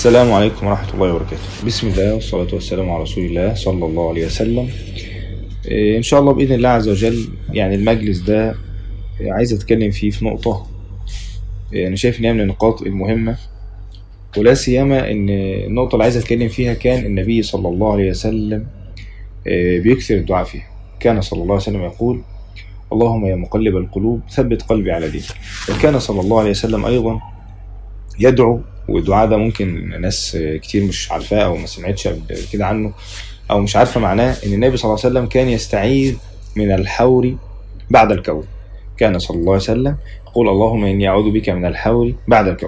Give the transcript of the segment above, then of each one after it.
السلام عليكم ورحمة الله وبركاته بسم الله والصلاة والسلام على رسول الله صلى الله عليه وسلم إيه، إن شاء الله بإذن الله عز وجل يعني المجلس ده إيه، عايز أتكلم فيه في نقطة إيه، أنا شايف إن هي من النقاط المهمة ولا سيما إن النقطة اللي عايز أتكلم فيها كان النبي صلى الله عليه وسلم إيه، بيكثر الدعاء فيها كان صلى الله عليه وسلم يقول اللهم يا مقلب القلوب ثبت قلبي على دينك وكان صلى الله عليه وسلم أيضا يدعو والدعاء ده ممكن ناس كتير مش عارفاه او ما سمعتش قبل كده عنه او مش عارفه معناه ان النبي صلى الله عليه وسلم كان يستعيذ من الحور بعد الكون كان صلى الله عليه وسلم يقول اللهم اني اعوذ بك من الحور بعد الكون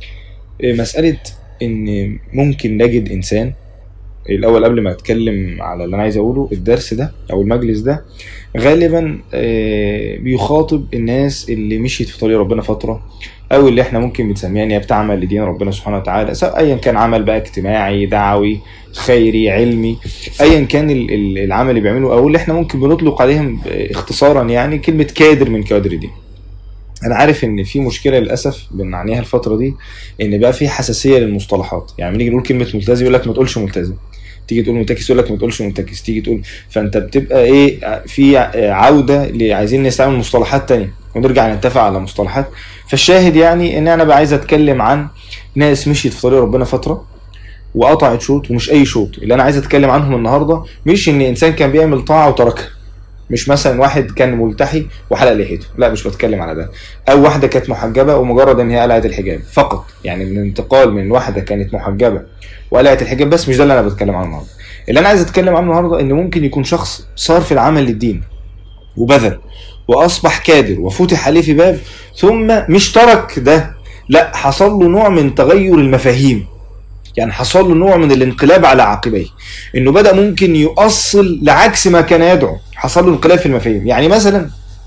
مساله ان ممكن نجد انسان الاول قبل ما اتكلم على اللي انا عايز اقوله الدرس ده او المجلس ده غالبا آه، بيخاطب الناس اللي مشيت في طريق ربنا فتره او اللي احنا ممكن بنسميها ان هي بتعمل لدين ربنا سبحانه وتعالى سواء ايا كان عمل بقى اجتماعي دعوي خيري علمي ايا كان ال- ال- العمل اللي بيعمله او اللي احنا ممكن بنطلق عليهم اختصارا يعني كلمه كادر من كوادر الدين انا عارف ان في مشكله للاسف بنعنيها الفتره دي ان بقى في حساسيه للمصطلحات يعني بنيجي نقول كلمه ملتزم يقول لك ما تقولش ملتزم تيجي تقول منتكس يقول لك ما تقولش منتكس تيجي تقول فانت بتبقى ايه في عوده اللي عايزين نستعمل مصطلحات تانية ونرجع نتفق على مصطلحات فالشاهد يعني ان انا بقى عايز اتكلم عن ناس مشيت في طريق ربنا فتره وقطعت شوط ومش اي شوط اللي انا عايز اتكلم عنهم النهارده مش ان انسان كان بيعمل طاعه وتركها مش مثلا واحد كان ملتحي وحلق لحيته لا مش بتكلم على ده او واحده كانت محجبه ومجرد ان هي قلعت الحجاب فقط يعني الانتقال من واحده كانت محجبه وقلعت الحجاب بس مش ده اللي انا بتكلم عنه النهارده اللي انا عايز اتكلم عنه النهارده ان ممكن يكون شخص صار في العمل للدين وبذل واصبح كادر وفتح عليه في باب ثم مش ترك ده لا حصل له نوع من تغير المفاهيم يعني حصل له نوع من الانقلاب على عقبيه انه بدا ممكن يؤصل لعكس ما كان يدعو حصل له انقلاب في المفاهيم يعني مثلا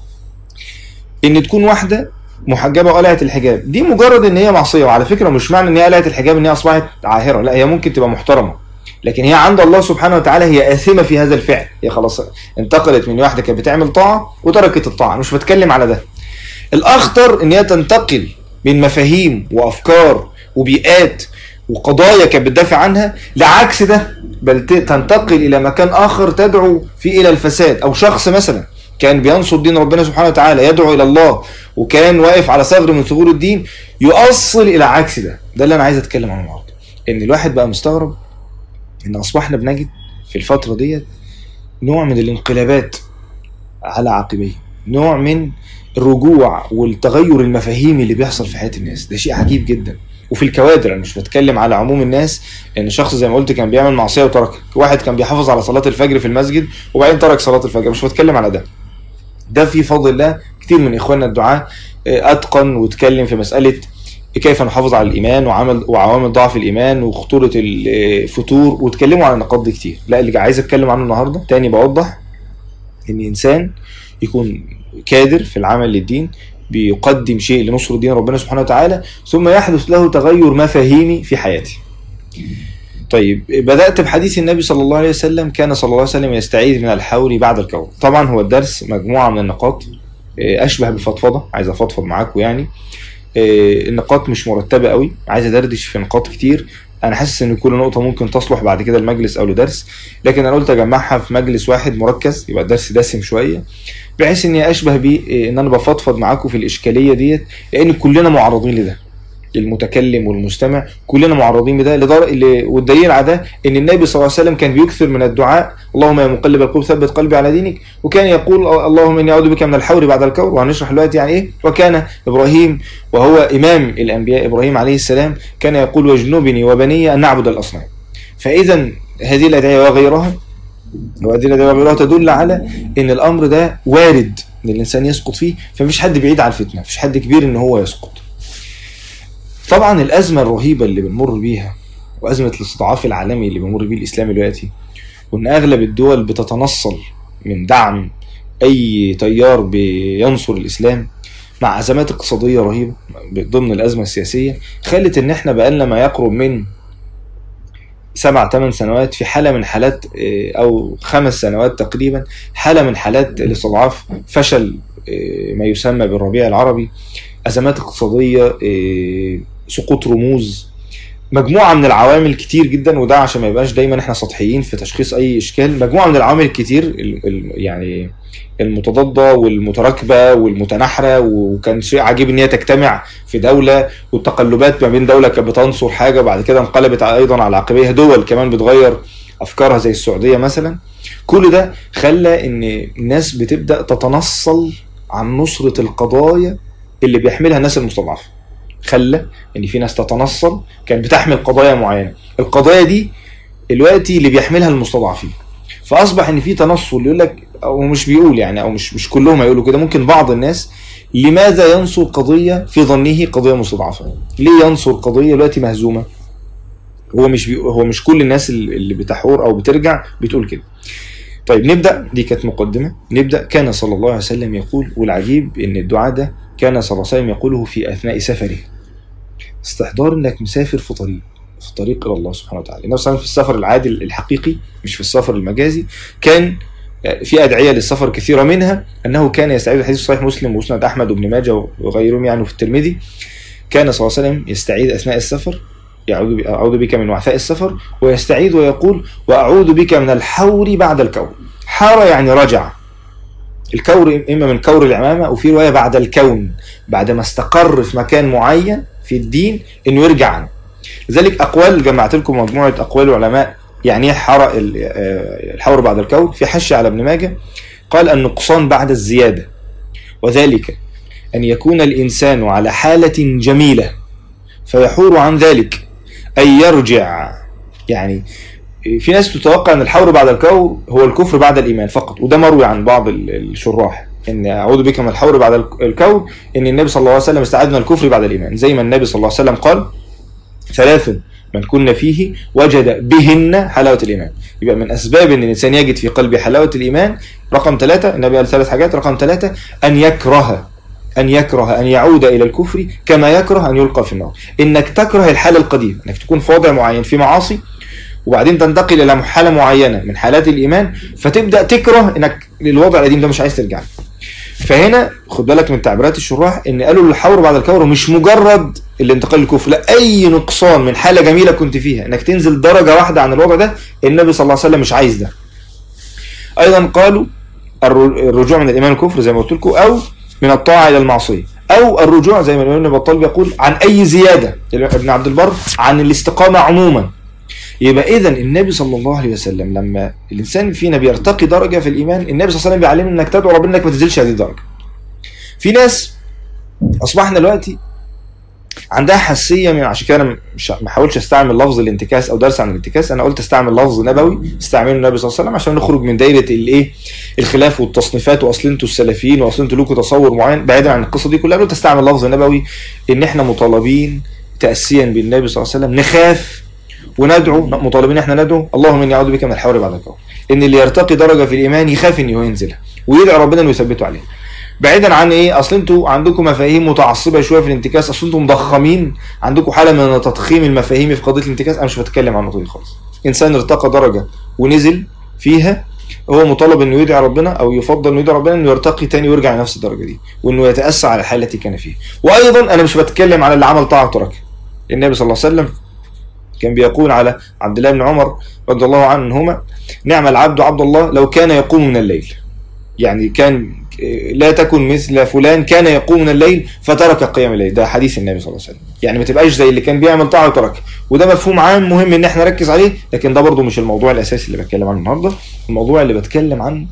ان تكون واحده محجبه وقلعت الحجاب دي مجرد ان هي معصيه وعلى فكره مش معنى ان هي قلعت الحجاب ان هي اصبحت عاهره لا هي ممكن تبقى محترمه لكن هي عند الله سبحانه وتعالى هي آثمة في هذا الفعل هي خلاص انتقلت من واحدة كانت بتعمل طاعة وتركت الطاعة مش بتكلم على ده الأخطر إن هي تنتقل من مفاهيم وأفكار وبيئات وقضايا كانت بتدافع عنها لعكس ده بل ت- تنتقل إلى مكان آخر تدعو فيه إلى الفساد أو شخص مثلا كان بينصر دين ربنا سبحانه وتعالى يدعو إلى الله وكان واقف على ثغر من ثغور الدين يؤصل إلى عكس ده ده اللي أنا عايز أتكلم عنه النهارده إن الواحد بقى مستغرب ان اصبحنا بنجد في الفتره ديت نوع من الانقلابات على عقبيه نوع من الرجوع والتغير المفاهيمي اللي بيحصل في حياه الناس ده شيء عجيب جدا وفي الكوادر انا مش بتكلم على عموم الناس ان شخص زي ما قلت كان بيعمل معصيه وتركها واحد كان بيحافظ على صلاه الفجر في المسجد وبعدين ترك صلاه الفجر مش بتكلم على ده ده في فضل الله كتير من اخواننا الدعاة آه، اتقن واتكلم في مساله كيف نحافظ على الايمان وعمل وعوامل ضعف الايمان وخطوره الفتور واتكلموا عن النقاط دي كتير لا اللي عايز اتكلم عنه النهارده تاني بوضح ان انسان يكون كادر في العمل للدين بيقدم شيء لنصر دين ربنا سبحانه وتعالى ثم يحدث له تغير مفاهيمي في حياته طيب بدأت بحديث النبي صلى الله عليه وسلم كان صلى الله عليه وسلم يستعيذ من الحول بعد الكون طبعا هو الدرس مجموعة من النقاط آه، أشبه بفضفضة عايز أفضفض معاكم يعني آه، النقاط مش مرتبة قوي عايز أدردش في نقاط كتير أنا حاسس إن كل نقطة ممكن تصلح بعد كده المجلس أو لدرس لكن أنا قلت أجمعها في مجلس واحد مركز يبقى الدرس دسم شوية بحيث إني أشبه بيه آه، إن أنا بفضفض معاكم في الإشكالية ديت لأن كلنا معرضين لده المتكلم والمستمع كلنا معرضين لده لدرجه ل- والدليل على ده ان النبي صلى الله عليه وسلم كان بيكثر من الدعاء اللهم يا مقلب القلوب ثبت قلبي على دينك وكان يقول اللهم اني اعوذ بك من الحور بعد الكور وهنشرح دلوقتي يعني ايه وكان ابراهيم وهو امام الانبياء ابراهيم عليه السلام كان يقول واجنبني وبني ان نعبد الاصنام فاذا هذه الادعيه وغيرها وهذه الادعيه وغيرها تدل على ان الامر ده وارد ان الانسان يسقط فيه فمفيش حد بعيد عن الفتنه مفيش حد كبير ان هو يسقط طبعا الازمه الرهيبه اللي بنمر بيها وازمه الاستضعاف العالمي اللي بيمر بيه الاسلام دلوقتي وان اغلب الدول بتتنصل من دعم اي تيار بينصر الاسلام مع ازمات اقتصاديه رهيبه ضمن الازمه السياسيه خلت ان احنا بقالنا ما يقرب من سبع ثمان سنوات في حاله من حالات آه، او خمس سنوات تقريبا حاله من حالات الاستضعاف فشل آه، ما يسمى بالربيع العربي ازمات اقتصاديه آه، سقوط رموز مجموعه من العوامل كتير جدا وده عشان ما يبقاش دايما احنا سطحيين في تشخيص اي اشكال مجموعه من العوامل الكتير ال- ال- يعني المتضاده والمتراكبه والمتناحره وكان شيء عجيب ان هي تجتمع في دوله والتقلبات ما بين دوله كانت بتنصر حاجه وبعد كده انقلبت ايضا على عقبيها دول كمان بتغير افكارها زي السعوديه مثلا كل ده خلى ان الناس بتبدا تتنصل عن نصره القضايا اللي بيحملها الناس المستضعفه خلى ان في ناس تتنصل كانت بتحمل قضايا معينه القضايا دي دلوقتي اللي بيحملها المستضعفين فاصبح ان في تنصل يقول لك او مش بيقول يعني او مش مش كلهم هيقولوا كده ممكن بعض الناس لماذا ينصر قضيه في ظنه قضيه مستضعفه؟ ليه ينصر قضيه دلوقتي مهزومه؟ هو مش بي... هو مش كل الناس اللي بتحور او بترجع بتقول كده. طيب نبدا دي كانت مقدمه نبدا كان صلى الله عليه وسلم يقول والعجيب ان الدعاء ده كان صلى الله عليه وسلم يقوله في اثناء سفره. استحضار انك مسافر في طريق في الطريق الى الله سبحانه وتعالى. النبي صلى الله عليه وسلم في السفر العادي الحقيقي مش في السفر المجازي كان في ادعيه للسفر كثيره منها انه كان يستعيذ الحديث صحيح مسلم ومسند احمد وابن ماجه وغيرهم يعني في الترمذي كان صلى الله عليه وسلم يستعيذ اثناء السفر يعوذ ب- اعوذ بك من وعثاء السفر ويستعيذ ويقول واعوذ بك من الحور بعد الكور حار يعني رجع الكور اما من كور العمامه وفي روايه بعد الكون بعد ما استقر في مكان معين في الدين انه يرجع عنه لذلك اقوال جمعت لكم مجموعه اقوال العلماء يعني ايه حر ال- آه، الحور بعد الكون في حشي على ابن ماجه قال النقصان بعد الزياده وذلك ان يكون الانسان على حاله جميله فيحور عن ذلك أن يرجع يعني في ناس تتوقع ان الحور بعد الكور هو الكفر بعد الايمان فقط وده مروي عن بعض ال- الشراح ان اعوذ بك من الحور بعد الك- الكور ان النبي صلى الله عليه وسلم استعاذ من الكفر بعد الايمان زي ما النبي صلى الله عليه وسلم قال ثلاث من كن فيه وجد بهن حلاوه الايمان يبقى من اسباب ان الانسان يجد في قلبه حلاوه الايمان رقم ثلاثه النبي قال ثلاث حاجات رقم ثلاثه ان يكره أن يكره أن يعود إلى الكفر كما يكره أن يلقى في النار إنك تكره الحالة القديمة إنك تكون في وضع معين في معاصي وبعدين تنتقل إلى حالة معينة من حالات الإيمان فتبدأ تكره إنك للوضع القديم ده مش عايز ترجع له. فهنا خد بالك من تعبيرات الشراح ان قالوا الحور بعد الكور مش مجرد الانتقال للكفر لا اي نقصان من حاله جميله كنت فيها انك تنزل درجه واحده عن الوضع ده النبي صلى الله عليه وسلم مش عايز ده ايضا قالوا الر- الرجوع من الايمان الكفر زي ما قلت لكم او من الطاعه الى المعصيه او الرجوع زي ما الامام ابن بطال بيقول عن اي زياده ابن عبد البر عن الاستقامه عموما يبقى اذا النبي صلى الله عليه وسلم لما الانسان فينا بيرتقي درجه في الايمان النبي صلى الله عليه وسلم بيعلمنا انك تدعو ربنا انك ما تنزلش هذه الدرجه في ناس اصبحنا دلوقتي عندها حساسيه من عشان كده انا مش ما احاولش استعمل لفظ الانتكاس او درس عن الانتكاس انا قلت استعمل لفظ نبوي استعمله النبي صلى الله عليه وسلم عشان نخرج من دايره الايه الخلاف والتصنيفات واصل انتوا السلفيين واصل انتوا لكم تصور معين بعيدا عن القصه دي كلها قلت استعمل لفظ نبوي ان احنا مطالبين تاسيا بالنبي صلى الله عليه وسلم نخاف وندعو مطالبين احنا ندعو اللهم اني اعوذ بك من الحور بعد الكون ان اللي يرتقي درجه في الايمان يخاف ان هو ينزلها ويدعي ربنا انه يثبته عليها بعيدا عن ايه اصل انتوا عندكم مفاهيم متعصبه شويه في الانتكاس اصل انتوا مضخمين عندكم حاله من تضخيم المفاهيم في قضيه الانتكاس انا مش بتكلم عن النقطه دي خالص انسان ارتقى درجه ونزل فيها هو مطالب انه يدعي ربنا او يفضل انه يدعي ربنا انه يرتقي تاني ويرجع لنفس الدرجه دي وانه يتاسى على الحاله التي كان فيها وايضا انا مش بتكلم على اللي عمل طاعه وترك النبي صلى الله عليه وسلم كان بيقول على عبد الله بن عمر رضي الله عنهما نعم العبد عبد الله لو كان يقوم من الليل يعني كان لا تكن مثل فلان كان يقوم من الليل فترك قيام الليل ده حديث النبي صلى الله عليه وسلم يعني ما تبقاش زي اللي كان بيعمل طاعه وترك وده مفهوم عام مهم ان احنا نركز عليه لكن ده برضو مش الموضوع الاساسي اللي بتكلم عنه النهارده الموضوع اللي بتكلم عنه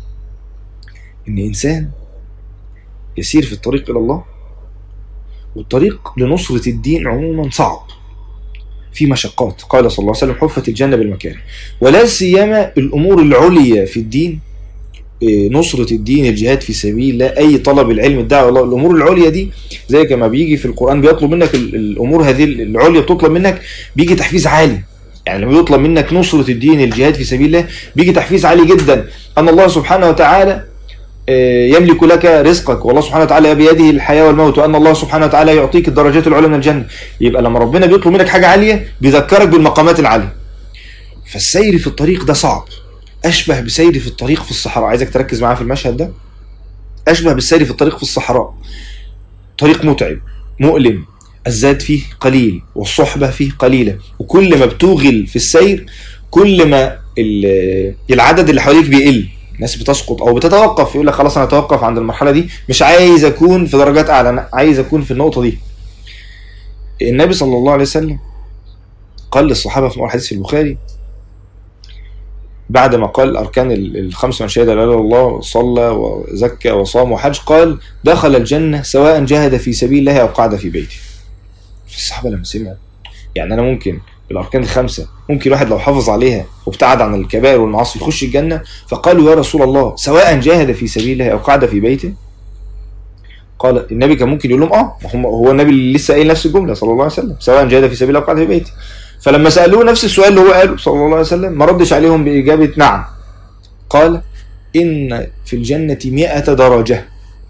ان انسان يسير في الطريق الى الله والطريق لنصرة الدين عموما صعب في مشقات قال صلى الله عليه وسلم حفت الجنة بالمكاره ولا سيما الأمور العليا في الدين إيه، نصرة الدين الجهاد في سبيل الله أي طلب العلم الدعوة الله الأمور العليا دي زي كما بيجي في القرآن بيطلب منك ال- الأمور هذه العليا بتطلب منك بيجي تحفيز عالي يعني لما يطلب منك نصرة الدين الجهاد في سبيل الله بيجي تحفيز عالي جدا أن الله سبحانه وتعالى آه، يملك لك رزقك والله سبحانه وتعالى بيده الحياة والموت وأن الله سبحانه وتعالى يعطيك الدرجات العلى من الجنة يبقى لما ربنا بيطلب منك حاجة عالية بيذكرك بالمقامات العالية فالسير في الطريق ده صعب أشبه بسير في الطريق في الصحراء عايزك تركز معايا في المشهد ده أشبه بالسير في الطريق في الصحراء طريق متعب مؤلم الزاد فيه قليل والصحبة فيه قليلة وكل ما بتوغل في السير كل ما ال- العدد اللي حواليك بيقل ناس بتسقط او بتتوقف يقول لك خلاص انا اتوقف عند المرحله دي مش عايز اكون في درجات اعلى انا عايز اكون في النقطه دي النبي صلى الله عليه وسلم قال للصحابه في حديث في البخاري بعد ما قال اركان ال- الخمس من شهد لا اله الا الله صلى وزكى وصام وحج قال دخل الجنه سواء جاهد في سبيل الله او قعد في بيته الصحابه لما سمعوا يعني انا ممكن بالاركان الخمسه ممكن الواحد لو حافظ عليها وابتعد عن الكبائر والمعاصي يخش الجنه فقالوا يا رسول الله سواء جاهد في سبيل الله او قعد في بيته قال النبي كان ممكن يقول لهم اه ما هم هو النبي اللي لسه قايل نفس الجمله صلى الله عليه وسلم سواء جاهد في سبيل الله او قعد في بيته فلما سالوه نفس السؤال اللي هو قاله صلى الله عليه وسلم ما ردش عليهم باجابه نعم قال ان في الجنه مئة درجه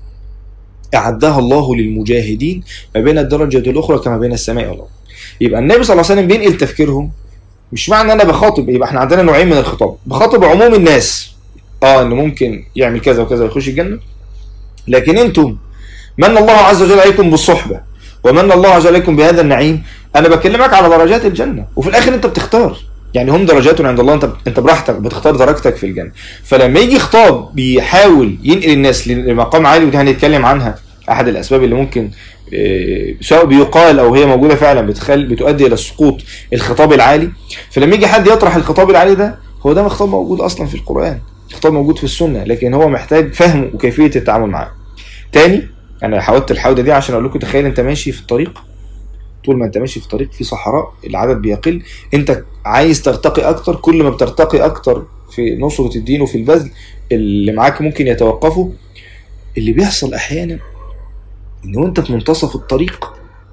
اعدها الله للمجاهدين ما بين الدرجه الاخرى كما بين السماء والارض يبقى النبي صلى الله عليه وسلم بينقل تفكيرهم مش معنى ان انا بخاطب يبقى احنا عندنا نوعين من الخطاب بخاطب عموم الناس اه انه ممكن يعمل كذا وكذا ويخش الجنه لكن انتم من الله عز وجل عليكم بالصحبه ومن الله عز وجل عليكم بهذا النعيم انا بكلمك على درجات الجنه وفي الاخر انت بتختار يعني هم درجات عند الله انت انت براحتك بتختار درجتك في الجنه فلما يجي خطاب بيحاول ينقل الناس لمقام عالي ودي هنتكلم عنها احد الاسباب اللي ممكن إيه، سواء بيقال او هي موجوده فعلا بتخل بتؤدي الى سقوط الخطاب العالي فلما يجي حد يطرح الخطاب العالي ده هو ده خطاب موجود اصلا في القران خطاب موجود في السنه لكن هو محتاج فهم وكيفيه التعامل معاه تاني انا حاولت الحوده دي عشان اقول لكم تخيل انت ماشي في الطريق طول ما انت ماشي في طريق في صحراء العدد بيقل انت عايز ترتقي اكتر كل ما بترتقي اكتر في نصرة الدين وفي البذل اللي معاك ممكن يتوقفوا اللي بيحصل احيانا ان وانت في منتصف الطريق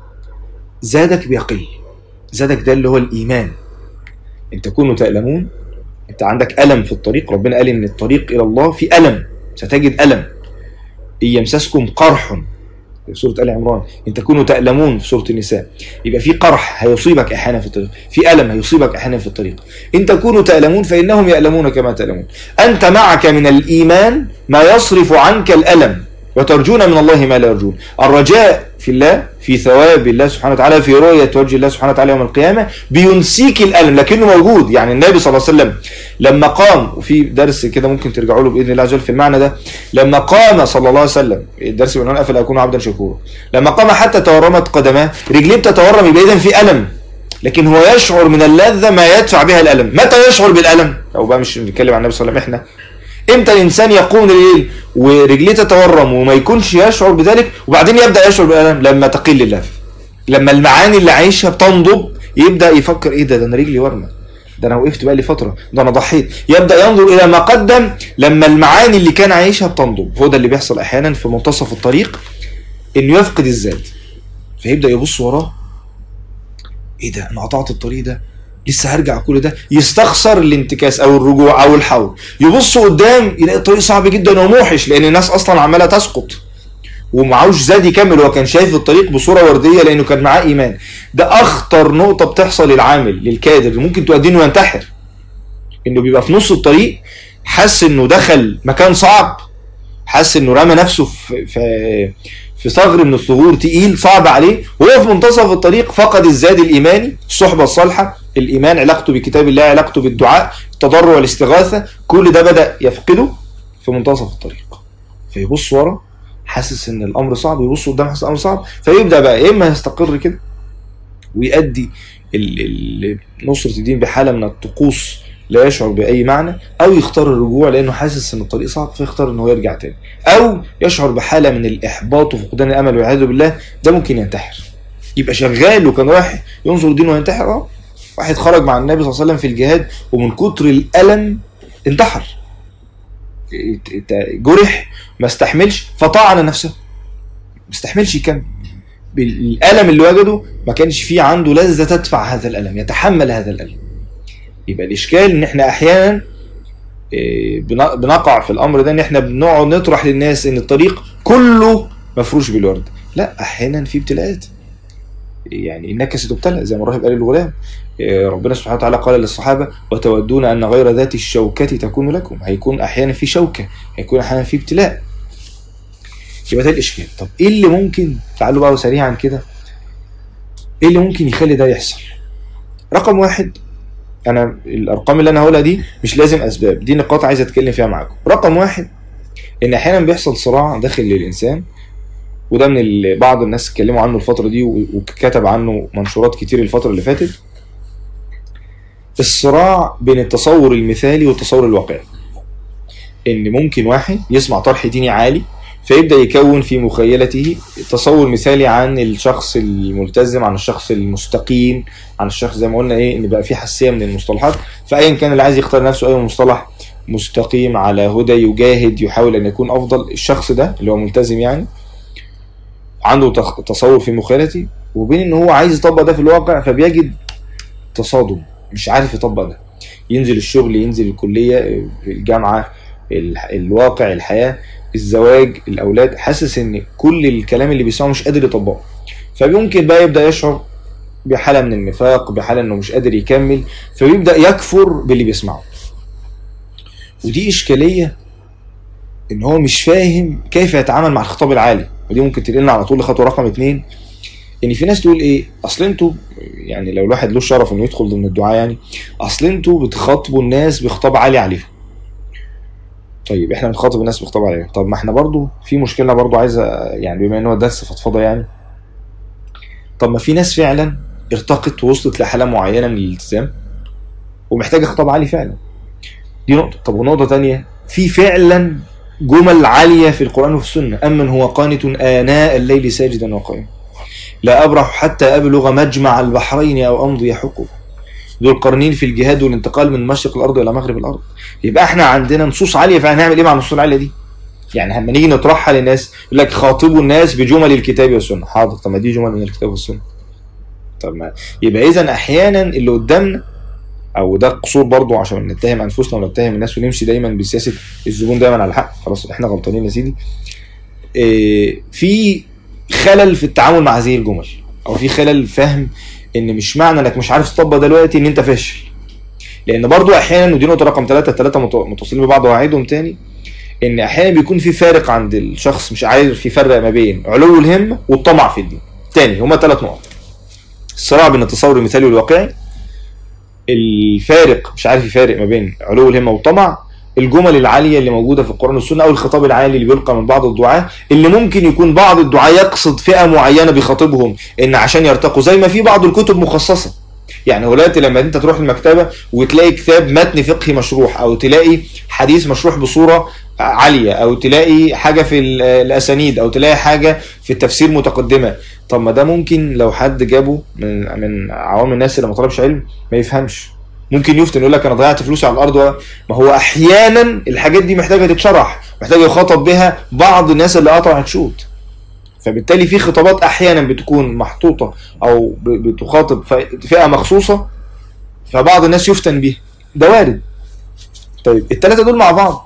زادك بيقل زادك ده اللي هو الايمان ان تكونوا تألمون انت عندك الم في الطريق ربنا قال ان الطريق الى الله في الم ستجد الم ان يمسسكم قرح في سورة آل عمران إن تكونوا تألمون في سورة النساء يبقى في قرح هيصيبك أحيانا في الطريق في ألم هيصيبك أحيانا في الطريق إن تكونوا تألمون فإنهم يألمون كما تألمون أنت معك من الإيمان ما يصرف عنك الألم وترجون من الله ما لا يرجون الرجاء في الله في ثواب الله سبحانه وتعالى في رؤية وجه الله سبحانه وتعالى يوم القيامة بينسيك الألم لكنه موجود يعني النبي صلى الله عليه وسلم لما قام وفي درس كده ممكن ترجعوا له بإذن الله عز وجل في المعنى ده لما قام صلى الله عليه وسلم الدرس بعنوان أفلا أكون عبدا شكورا لما قام حتى تورمت قدماه رجليه بتتورم يبقى إذا في ألم لكن هو يشعر من اللذة ما يدفع بها الألم متى يشعر بالألم أو بقى مش بنتكلم عن النبي صلى الله عليه وسلم إحنا امتى الانسان يقوم الليل ورجليه تتورم وما يكونش يشعر بذلك وبعدين يبدا يشعر بالالم لما تقل اللهفه لما المعاني اللي عايشها بتنضب يبدا يفكر ايه ده ده انا رجلي ورمه ده انا وقفت بقى لي فتره ده انا ضحيت يبدا ينظر الى ما قدم لما المعاني اللي كان عايشها بتنضب هو ده اللي بيحصل احيانا في منتصف الطريق انه يفقد الذات فيبدا يبص وراه ايه ده انا قطعت الطريق ده لسه هرجع كل ده يستخسر الانتكاس او الرجوع او الحول يبص قدام يلاقي الطريق صعب جدا وموحش لان الناس اصلا عماله تسقط ومعهوش زاد يكمل هو كان شايف الطريق بصوره ورديه لانه كان معاه ايمان ده اخطر نقطه بتحصل للعامل للكادر اللي ممكن تؤديه انه ينتحر انه بيبقى في نص الطريق حس انه دخل مكان صعب حس انه رمى نفسه في في في ثغر من الثغور تقيل صعب عليه وهو في منتصف الطريق فقد الزاد الايماني الصحبه الصالحه الايمان علاقته بكتاب الله علاقته بالدعاء التضرع والاستغاثه كل ده بدا يفقده في منتصف الطريق فيبص ورا حاسس ان الامر صعب يبص قدام حاسس الامر صعب فيبدا بقى يا اما يستقر كده ويؤدي ال- ال- نصرة الدين بحالة من الطقوس لا يشعر بأي معنى أو يختار الرجوع لأنه حاسس إن الطريق صعب فيختار إنه يرجع تاني أو يشعر بحالة من الإحباط وفقدان الأمل والعياذ بالله ده ممكن ينتحر يبقى شغال وكان رايح ينظر دينه وينتحر اه واحد خرج مع النبي صلى الله عليه وسلم في الجهاد ومن كتر الألم انتحر جرح ما استحملش فطعن نفسه ما استحملش يكمل بالألم اللي وجده ما كانش فيه عنده لذة تدفع هذا الألم يتحمل هذا الألم يبقى الإشكال إن إحنا أحيانا إيه، بن- بنقع في الأمر ده إن إحنا بنقعد نطرح للناس إن الطريق كله مفروش بالورد لا أحيانا في ابتلاءات يعني إنك ستبتلى زي ما الراهب قال للغلام إيه، ربنا سبحانه وتعالى قال للصحابة وتودون أن غير ذات الشوكة تكون لكم هيكون أحيانا في شوكة هيكون أحيانا في ابتلاء يبقى ده الإشكال طب إيه اللي ممكن تعالوا بقى سريعا كده ايه اللي ممكن يخلي ده يحصل رقم واحد انا الارقام اللي انا هقولها دي مش لازم اسباب دي نقاط عايز اتكلم فيها معاكم رقم واحد ان احيانا بيحصل صراع داخل للانسان وده من اللي بعض الناس اتكلموا عنه الفتره دي وكتب عنه منشورات كتير الفتره اللي فاتت الصراع بين التصور المثالي والتصور الواقعي ان ممكن واحد يسمع طرح ديني عالي فيبدا يكون في مخيلته تصور مثالي عن الشخص الملتزم عن الشخص المستقيم عن الشخص زي ما قلنا ايه ان بقى في حساسيه من المصطلحات فايا كان اللي عايز يختار نفسه اي مصطلح مستقيم على هدى يجاهد يحاول ان يكون افضل الشخص ده اللي هو ملتزم يعني عنده تصور في مخيلته وبين ان هو عايز يطبق ده في الواقع فبيجد تصادم مش عارف يطبق ده ينزل الشغل ينزل الكليه الجامعه الواقع الحياه الزواج الاولاد حاسس ان كل الكلام اللي بيسمعه مش قادر يطبقه فممكن بقى يبدا يشعر بحاله من النفاق بحاله انه مش قادر يكمل فبيبدا يكفر باللي بيسمعه ودي اشكاليه ان هو مش فاهم كيف يتعامل مع الخطاب العالي ودي ممكن تنقلنا على طول لخطوه رقم اتنين ان في ناس تقول ايه اصل انتوا يعني لو الواحد له شرف انه يدخل ضمن الدعاء يعني اصل انتوا بتخاطبوا الناس بخطاب عالي عليهم طيب احنا بنخاطب الناس بخطاب عليهم طب ما احنا برضو في مشكله برضو عايزه يعني بما ان هو درس فضفضه يعني طب ما في ناس فعلا ارتقت ووصلت لحاله معينه من الالتزام ومحتاجه خطاب عالي فعلا دي نقطه طب ونقطه ثانيه في فعلا جمل عاليه في القران وفي السنه امن هو قانت اناء الليل ساجدا وقائما لا ابرح حتى ابلغ مجمع البحرين او امضي حقوق ذو القرنين في الجهاد والانتقال من مشرق الارض الى مغرب الارض يبقى احنا عندنا نصوص عاليه فهنعمل ايه مع النصوص العاليه دي يعني لما نيجي نطرحها للناس يقول لك خاطبوا الناس بجمل الكتاب والسنه حاضر طب ما دي جمل من الكتاب والسنه طب ما يبقى اذا احيانا اللي قدامنا او ده قصور برضه عشان نتهم انفسنا ونتهم الناس ونمشي دايما بسياسه الزبون دايما على الحق خلاص احنا غلطانين يا سيدي إيه في خلل في التعامل مع هذه الجمل او في خلل فهم ان مش معنى انك مش عارف تطبق دلوقتي ان انت فاشل لان برضو احيانا ودي نقطه رقم ثلاثه الثلاثه متصلين ببعض واعيدهم تاني ان احيانا بيكون في فارق عند الشخص مش عارف يفرق ما بين علو الهمه والطمع في الدين تاني هما ثلاث نقط الصراع بين التصور المثالي والواقعي الفارق مش عارف يفارق ما بين علو الهمه والطمع الجمل العاليه اللي موجوده في القران والسنه او الخطاب العالي اللي بيلقى من بعض الدعاه اللي ممكن يكون بعض الدعاه يقصد فئه معينه بيخاطبهم ان عشان يرتقوا زي ما في بعض الكتب مخصصه يعني دلوقتي لما انت تروح المكتبه وتلاقي كتاب متن فقهي مشروح او تلاقي حديث مشروح بصوره عاليه او تلاقي حاجه في الاسانيد او تلاقي حاجه في التفسير متقدمه طب ما ده ممكن لو حد جابه من من عوام الناس اللي ما طلبش علم ما يفهمش ممكن يفتن يقول لك انا ضيعت فلوسي على الارض ما هو احيانا الحاجات دي محتاجه تتشرح محتاجه يخاطب بها بعض الناس اللي قطعت شوط فبالتالي في خطابات احيانا بتكون محطوطه او بتخاطب فئه مخصوصه فبعض الناس يفتن بيها ده وارد طيب الثلاثه دول مع بعض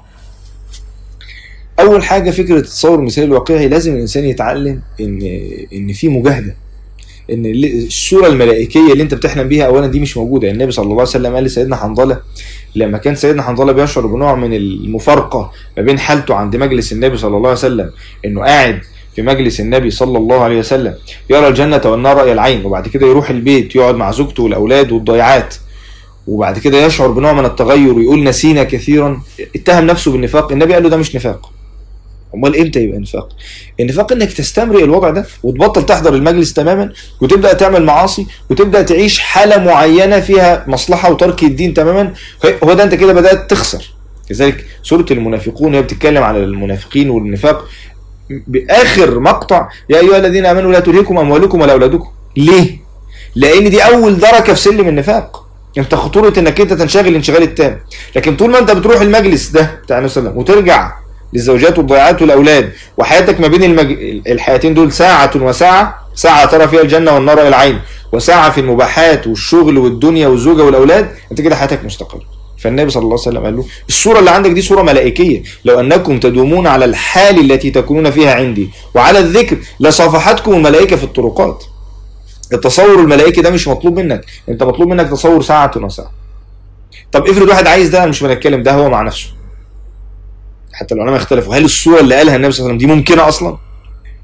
اول حاجه فكره التصور المثالي الواقعي لازم الانسان يتعلم ان ان في مجاهده ان الصوره الملائكيه اللي انت بتحلم بيها اولا دي مش موجوده النبي صلى الله عليه وسلم قال لسيدنا حنظله لما كان سيدنا حنظله بيشعر بنوع من المفارقه ما بين حالته عند مجلس النبي صلى الله عليه وسلم انه قاعد في مجلس النبي صلى الله عليه وسلم يرى الجنة والنار رأي العين وبعد كده يروح البيت يقعد مع زوجته والأولاد والضيعات وبعد كده يشعر بنوع من التغير ويقول نسينا كثيرا اتهم نفسه بالنفاق النبي قال له ده مش نفاق امال امتى يبقى نفاق النفاق انك تستمرئ الوضع ده وتبطل تحضر المجلس تماما وتبدا تعمل معاصي وتبدا تعيش حاله معينه فيها مصلحه وترك الدين تماما هو ده انت كده بدات تخسر لذلك سوره المنافقون هي بتتكلم على المنافقين والنفاق باخر مقطع يا ايها الذين امنوا لا تلهكم اموالكم ولا اولادكم ليه لان دي اول درجه في سلم النفاق انت خطوره انك انت تنشغل الانشغال التام لكن طول ما انت بتروح المجلس ده بتاع النبي صلى الله عليه وسلم وترجع للزوجات والضيعات والاولاد وحياتك ما بين المج... الحياتين دول ساعه وساعه ساعه ترى فيها الجنه والنار الى العين وساعه في المباحات والشغل والدنيا والزوجه والاولاد انت كده حياتك مستقره فالنبي صلى الله عليه وسلم قال له الصورة اللي عندك دي صورة ملائكية لو أنكم تدومون على الحال التي تكونون فيها عندي وعلى الذكر لصافحتكم الملائكة في الطرقات التصور الملائكي ده مش مطلوب منك انت مطلوب منك تصور ساعة وساعة طب افرض واحد عايز ده مش بنتكلم ده هو مع نفسه حتى العلماء اختلفوا هل الصورة اللي قالها النبي صلى الله عليه وسلم دي ممكنة أصلا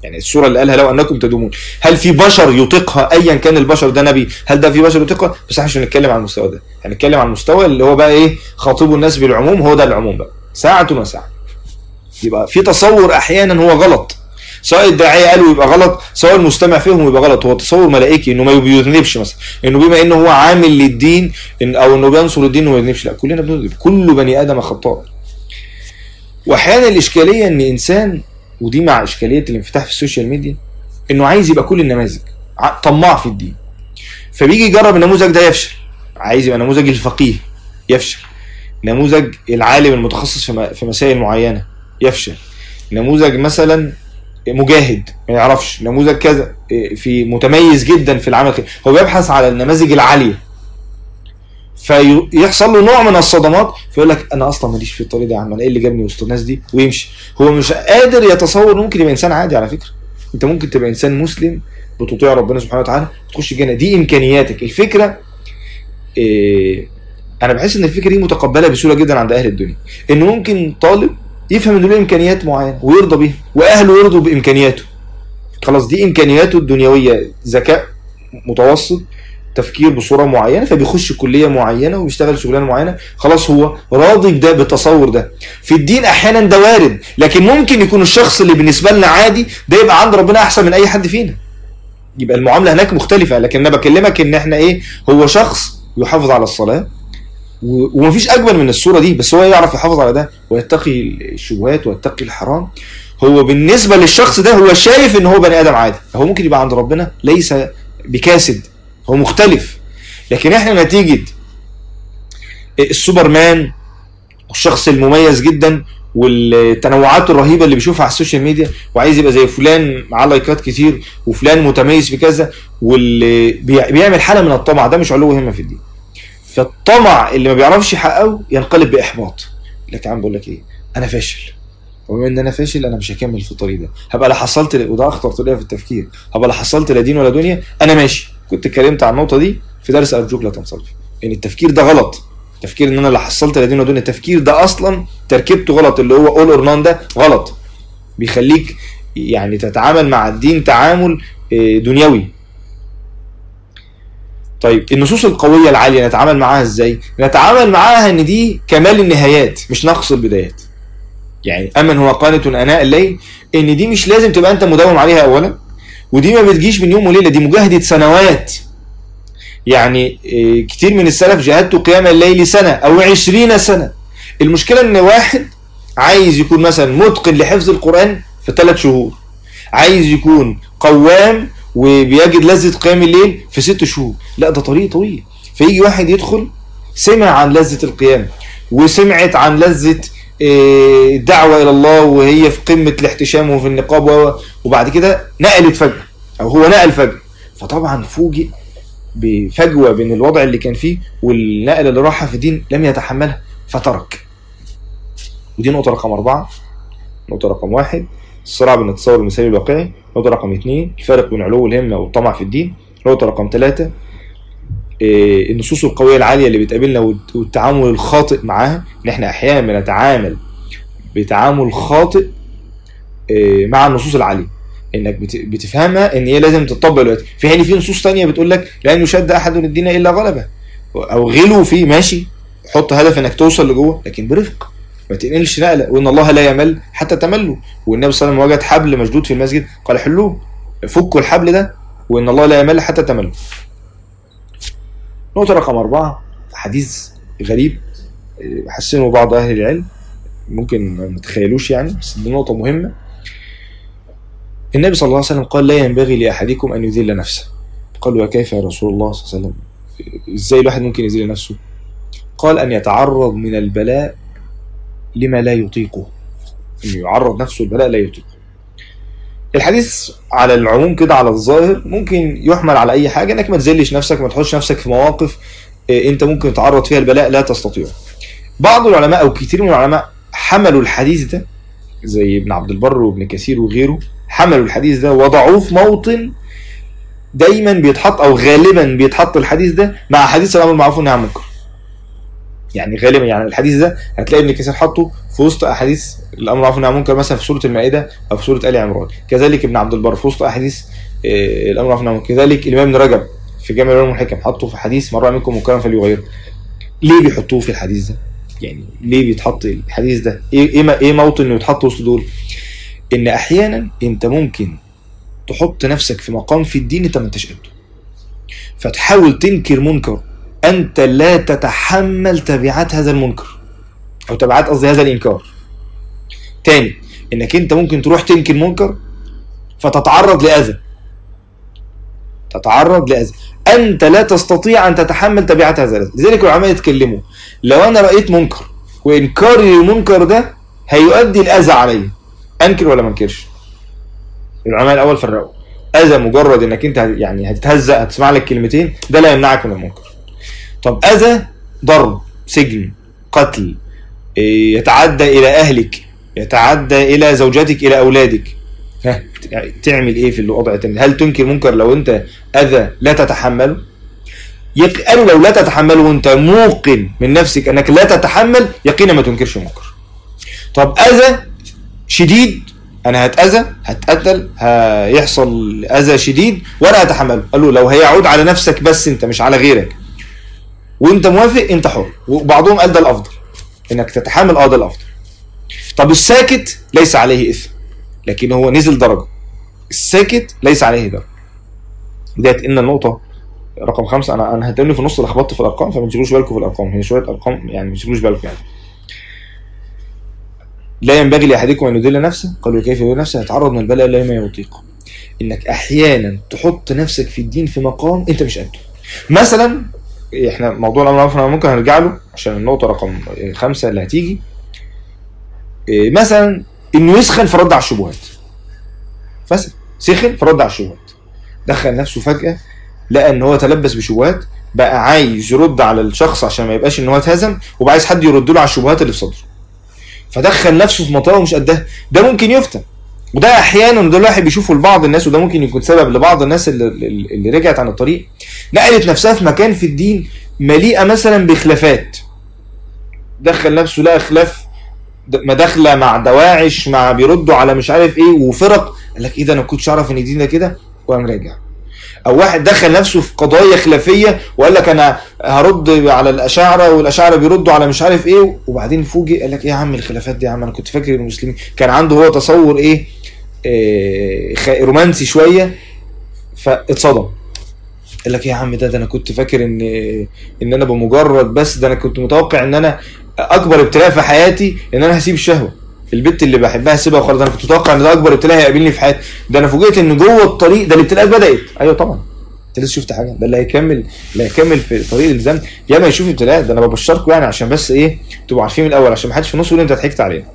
يعني السوره اللي قالها لو انكم تدومون هل في بشر يطيقها ايا كان البشر ده نبي هل ده في بشر يطيقها بس احنا مش هنتكلم عن المستوى ده هنتكلم عن المستوى اللي هو بقى ايه خاطبوا الناس بالعموم هو ده العموم بقى ساعة وساعة يبقى في تصور احيانا هو غلط سواء الداعيه قالوا يبقى غلط سواء المستمع فيهم يبقى غلط هو تصور ملائكي انه ما بيذنبش مثلا انه بما انه هو عامل للدين إن او انه بينصر الدين وما يذنبش لا كلنا بنذنب كل بني ادم خطاء واحيانا الاشكاليه ان انسان ودي مع اشكاليه الانفتاح في السوشيال ميديا انه عايز يبقى كل النماذج ع- طماع في الدين فبيجي يجرب النموذج ده يفشل عايز يبقى نموذج الفقيه يفشل نموذج العالم المتخصص في م- في مسائل معينه يفشل نموذج مثلا مجاهد ما يعرفش نموذج كذا إيه، في متميز جدا في العمل كده. هو بيبحث على النماذج العاليه فيحصل له نوع من الصدمات فيقول لك انا اصلا ماليش في الطريق ده يا عم انا ايه اللي جابني وسط الناس دي ويمشي هو مش قادر يتصور إنه ممكن يبقى انسان عادي على فكره انت ممكن تبقى انسان مسلم بتطيع ربنا سبحانه وتعالى تخش الجنه دي امكانياتك الفكره إيه انا بحس ان الفكره دي متقبله بسهوله جدا عند اهل الدنيا ان ممكن طالب يفهم انه له امكانيات معينه ويرضى بيها واهله يرضوا بامكانياته خلاص دي امكانياته الدنيويه ذكاء متوسط تفكير بصوره معينه فبيخش كليه معينه وبيشتغل شغلانه معينه خلاص هو راضي بده بالتصور ده في الدين احيانا ده وارد لكن ممكن يكون الشخص اللي بالنسبه لنا عادي ده يبقى عند ربنا احسن من اي حد فينا يبقى المعامله هناك مختلفه لكن انا بكلمك ان احنا ايه هو شخص يحافظ على الصلاه و- ومفيش اجمل من الصوره دي بس هو يعرف يحافظ على ده ويتقي الشبهات ويتقي الحرام هو بالنسبه للشخص ده هو شايف ان هو بني ادم عادي هو ممكن يبقى عند ربنا ليس بكاسد هو مختلف لكن احنا نتيجه السوبرمان والشخص المميز جدا والتنوعات الرهيبه اللي بيشوفها على السوشيال ميديا وعايز يبقى زي فلان معاه لايكات كتير وفلان متميز في كذا واللي بي- بيعمل حاله من الطمع ده مش علو همه في الدين فالطمع اللي ما بيعرفش يحققه ينقلب باحباط لك يا عم بقول لك ايه انا فاشل وبما ان انا فاشل انا مش هكمل في الطريق ده هبقى لا حصلت وده اخطر طريقه في التفكير هبقى لا حصلت لا دين ولا دنيا انا ماشي كنت اتكلمت عن النقطه دي في درس ارجوك لا تنصرف ان التفكير ده غلط تفكير ان انا لا حصلت لا دين ولا دنيا التفكير ده اصلا تركيبته غلط اللي هو اول اور نان ده غلط بيخليك يعني تتعامل مع الدين تعامل آه، دنيوي طيب النصوص القويه العاليه نتعامل معاها ازاي نتعامل معاها ان دي كمال النهايات مش نقص البدايات يعني امن هو قانت اناء الليل ان دي مش لازم تبقى انت مداوم عليها اولا ودي ما بتجيش من يوم وليله دي مجاهده سنوات يعني إيه، كتير من السلف جاهدت قيام الليل سنه او عشرين سنه المشكله ان واحد عايز يكون مثلا متقن لحفظ القران في ثلاث شهور عايز يكون قوام وبيجد لذة قيام الليل في ست شهور لا ده طريق طويل فيجي واحد يدخل سمع عن لذة القيام وسمعت عن لذة إيه، الدعوة إلى الله وهي في قمة الاحتشام وفي النقاب و- وبعد كده نقلت فجأة أو هو نقل فجأة فطبعا فوجئ بفجوة بين الوضع اللي كان فيه والنقلة اللي راحها في الدين لم يتحملها فترك ودي نقطة رقم أربعة نقطة رقم واحد الصراع بين التصور المثالي والواقعي نقطة رقم اثنين الفرق بين علو الهمة والطمع في الدين نقطة رقم ثلاثة إيه، النصوص القوية العالية اللي بتقابلنا والت- والتعامل الخاطئ معاها ان احنا احيانا بنتعامل بتعامل خاطئ إيه، مع النصوص العالية انك بت- بتفهمها ان هي لازم تطبق دلوقتي في حين في نصوص تانية بتقول لك لن يشد احد الدين الا غلبه او غلو فيه ماشي حط هدف انك توصل لجوه لكن برفق ما تنقلش نقله وان الله لا يمل حتى تملوا والنبي صلى الله عليه وسلم وجد حبل مشدود في المسجد قال حلوه فكوا الحبل ده وان الله لا يمل حتى تملوا نقطة رقم أربعة حديث غريب إيه، حسنه بعض أهل العلم ممكن ما نتخيلوش يعني بس دي نقطة مهمة النبي صلى الله عليه وسلم قال لا ينبغي لأحدكم أن يذل نفسه قالوا وكيف يا رسول الله صلى الله عليه وسلم إزاي الواحد ممكن يذل نفسه قال أن يتعرض من البلاء لما لا يطيقه أن يعرض نفسه البلاء لا يطيقه الحديث على العموم كده على الظاهر ممكن يحمل على اي حاجه انك ما تذلش نفسك ما تحطش نفسك في مواقف آه، انت ممكن تتعرض فيها البلاء لا تستطيعه بعض العلماء او كتير من العلماء حملوا الحديث ده زي ابن عبد البر وابن كثير وغيره حملوا الحديث ده وضعوه في موطن دايما بيتحط او غالبا بيتحط الحديث ده مع حديث الامر بالمعروف والنهي عن المنكر يعني غالبا يعني الحديث ده هتلاقي ابن كثير حاطه في وسط احاديث الامر معروف والنهي عن المنكر مثلا في سوره المائده او في سوره ال عمران كذلك ابن عبد البر في وسط احاديث آه، الامر معروف والنهي عن المنكر كذلك الامام ابن رجب في جامع العلوم والحكم حطه في حديث من راى منكم منكرا فليغيره ليه بيحطوه في الحديث ده؟ يعني ليه بيتحط الحديث ده؟ ايه ايه ايه موطن انه يتحط وسط دول؟ ان احيانا انت ممكن تحط نفسك في مقام في الدين انت ما انتش قده فتحاول تنكر منكر انت لا تتحمل تبعات هذا المنكر او تبعات قصدي هذا الانكار تاني انك انت ممكن تروح تنكر منكر فتتعرض لاذى تتعرض لاذى انت لا تستطيع ان تتحمل تبعات هذا الاذى لذلك العلماء يتكلموا لو انا رايت منكر وانكاري للمنكر ده هيؤدي الاذى عليا انكر ولا ما انكرش العلماء الاول فرقوا اذى مجرد انك انت يعني هتتهزأ هتسمع لك كلمتين ده لا يمنعك من المنكر طب اذى ضرب سجن قتل إيه، يتعدى الى اهلك يتعدى الى زوجتك الى اولادك ها يعني تعمل ايه في الوضع التاني هل تنكر منكر لو انت اذى لا تتحمله يق- قالوا لو لا تتحمله وانت موقن من نفسك انك لا تتحمل يقينا ما تنكرش منكر طب اذى شديد انا هتاذى هتقتل هيحصل اذى شديد وانا هتحمله قالوا لو هيعود على نفسك بس انت مش على غيرك وانت موافق انت حر وبعضهم قال ده الافضل انك تتحمل اه ده الافضل طب الساكت ليس عليه اثم لكن هو نزل درجه الساكت ليس عليه درجه ديت ان النقطه رقم خمسة انا انا هتلاقوني في النص لخبطت في الارقام فما تشغلوش بالكم في الارقام هي شويه ارقام يعني ما تشغلوش بالكم يعني لا ينبغي لاحدكم ان يدل نفسه قالوا كيف يدل نفسه يتعرض من البلاء لا ما يطيق انك احيانا تحط نفسك في الدين في مقام انت مش قده مثلا احنا موضوع الامر بالمعروف والنهي عن المنكر هنرجع له عشان النقطه رقم خمسة اللي هتيجي إيه، مثلا انه يسخن في رد على الشبهات فسخن سخن في رد على الشبهات دخل نفسه فجاه لقى ان هو تلبس بشبهات بقى عايز يرد على الشخص عشان ما يبقاش ان هو اتهزم وبقى عايز حد يرد له على الشبهات اللي في صدره فدخل نفسه في منطقه مش قدها ده ممكن يفتن وده احيانا وده الواحد بيشوفه لبعض الناس وده ممكن يكون سبب لبعض الناس اللي, اللي رجعت عن الطريق نقلت نفسها في مكان في الدين مليئه مثلا بخلافات دخل نفسه لقى خلاف د- مداخله مع دواعش مع بيردوا على مش عارف ايه وفرق قال لك ايه ده انا ما كنتش اعرف ان الدين ده كده وقام راجع او واحد دخل نفسه في قضايا خلافيه وقال لك انا هرد على الاشاعره والاشاعره بيردوا على مش عارف ايه وبعدين فوجئ قال لك ايه يا عم الخلافات دي يا عم انا كنت فاكر المسلمين كان عنده هو تصور ايه, إيه خ- رومانسي شويه فاتصدم قال لك ايه يا عم ده ده انا كنت فاكر ان ان انا بمجرد بس ده انا كنت متوقع ان انا اكبر ابتلاء في حياتي ان انا هسيب الشهوه البنت اللي بحبها هسيبها وخلاص انا كنت متوقع ان ده اكبر ابتلاء هيقابلني في حياتي ده انا فوجئت ان جوه الطريق ده الابتلاءات بدات ايوه طبعا انت لسه شفت حاجه ده اللي هيكمل اللي هيكمل في طريق الالزام يا ما يشوف ابتلاءات ده انا ببشركم يعني عشان بس ايه تبقوا عارفين من الاول عشان ما حدش في النص يقول انت ضحكت علينا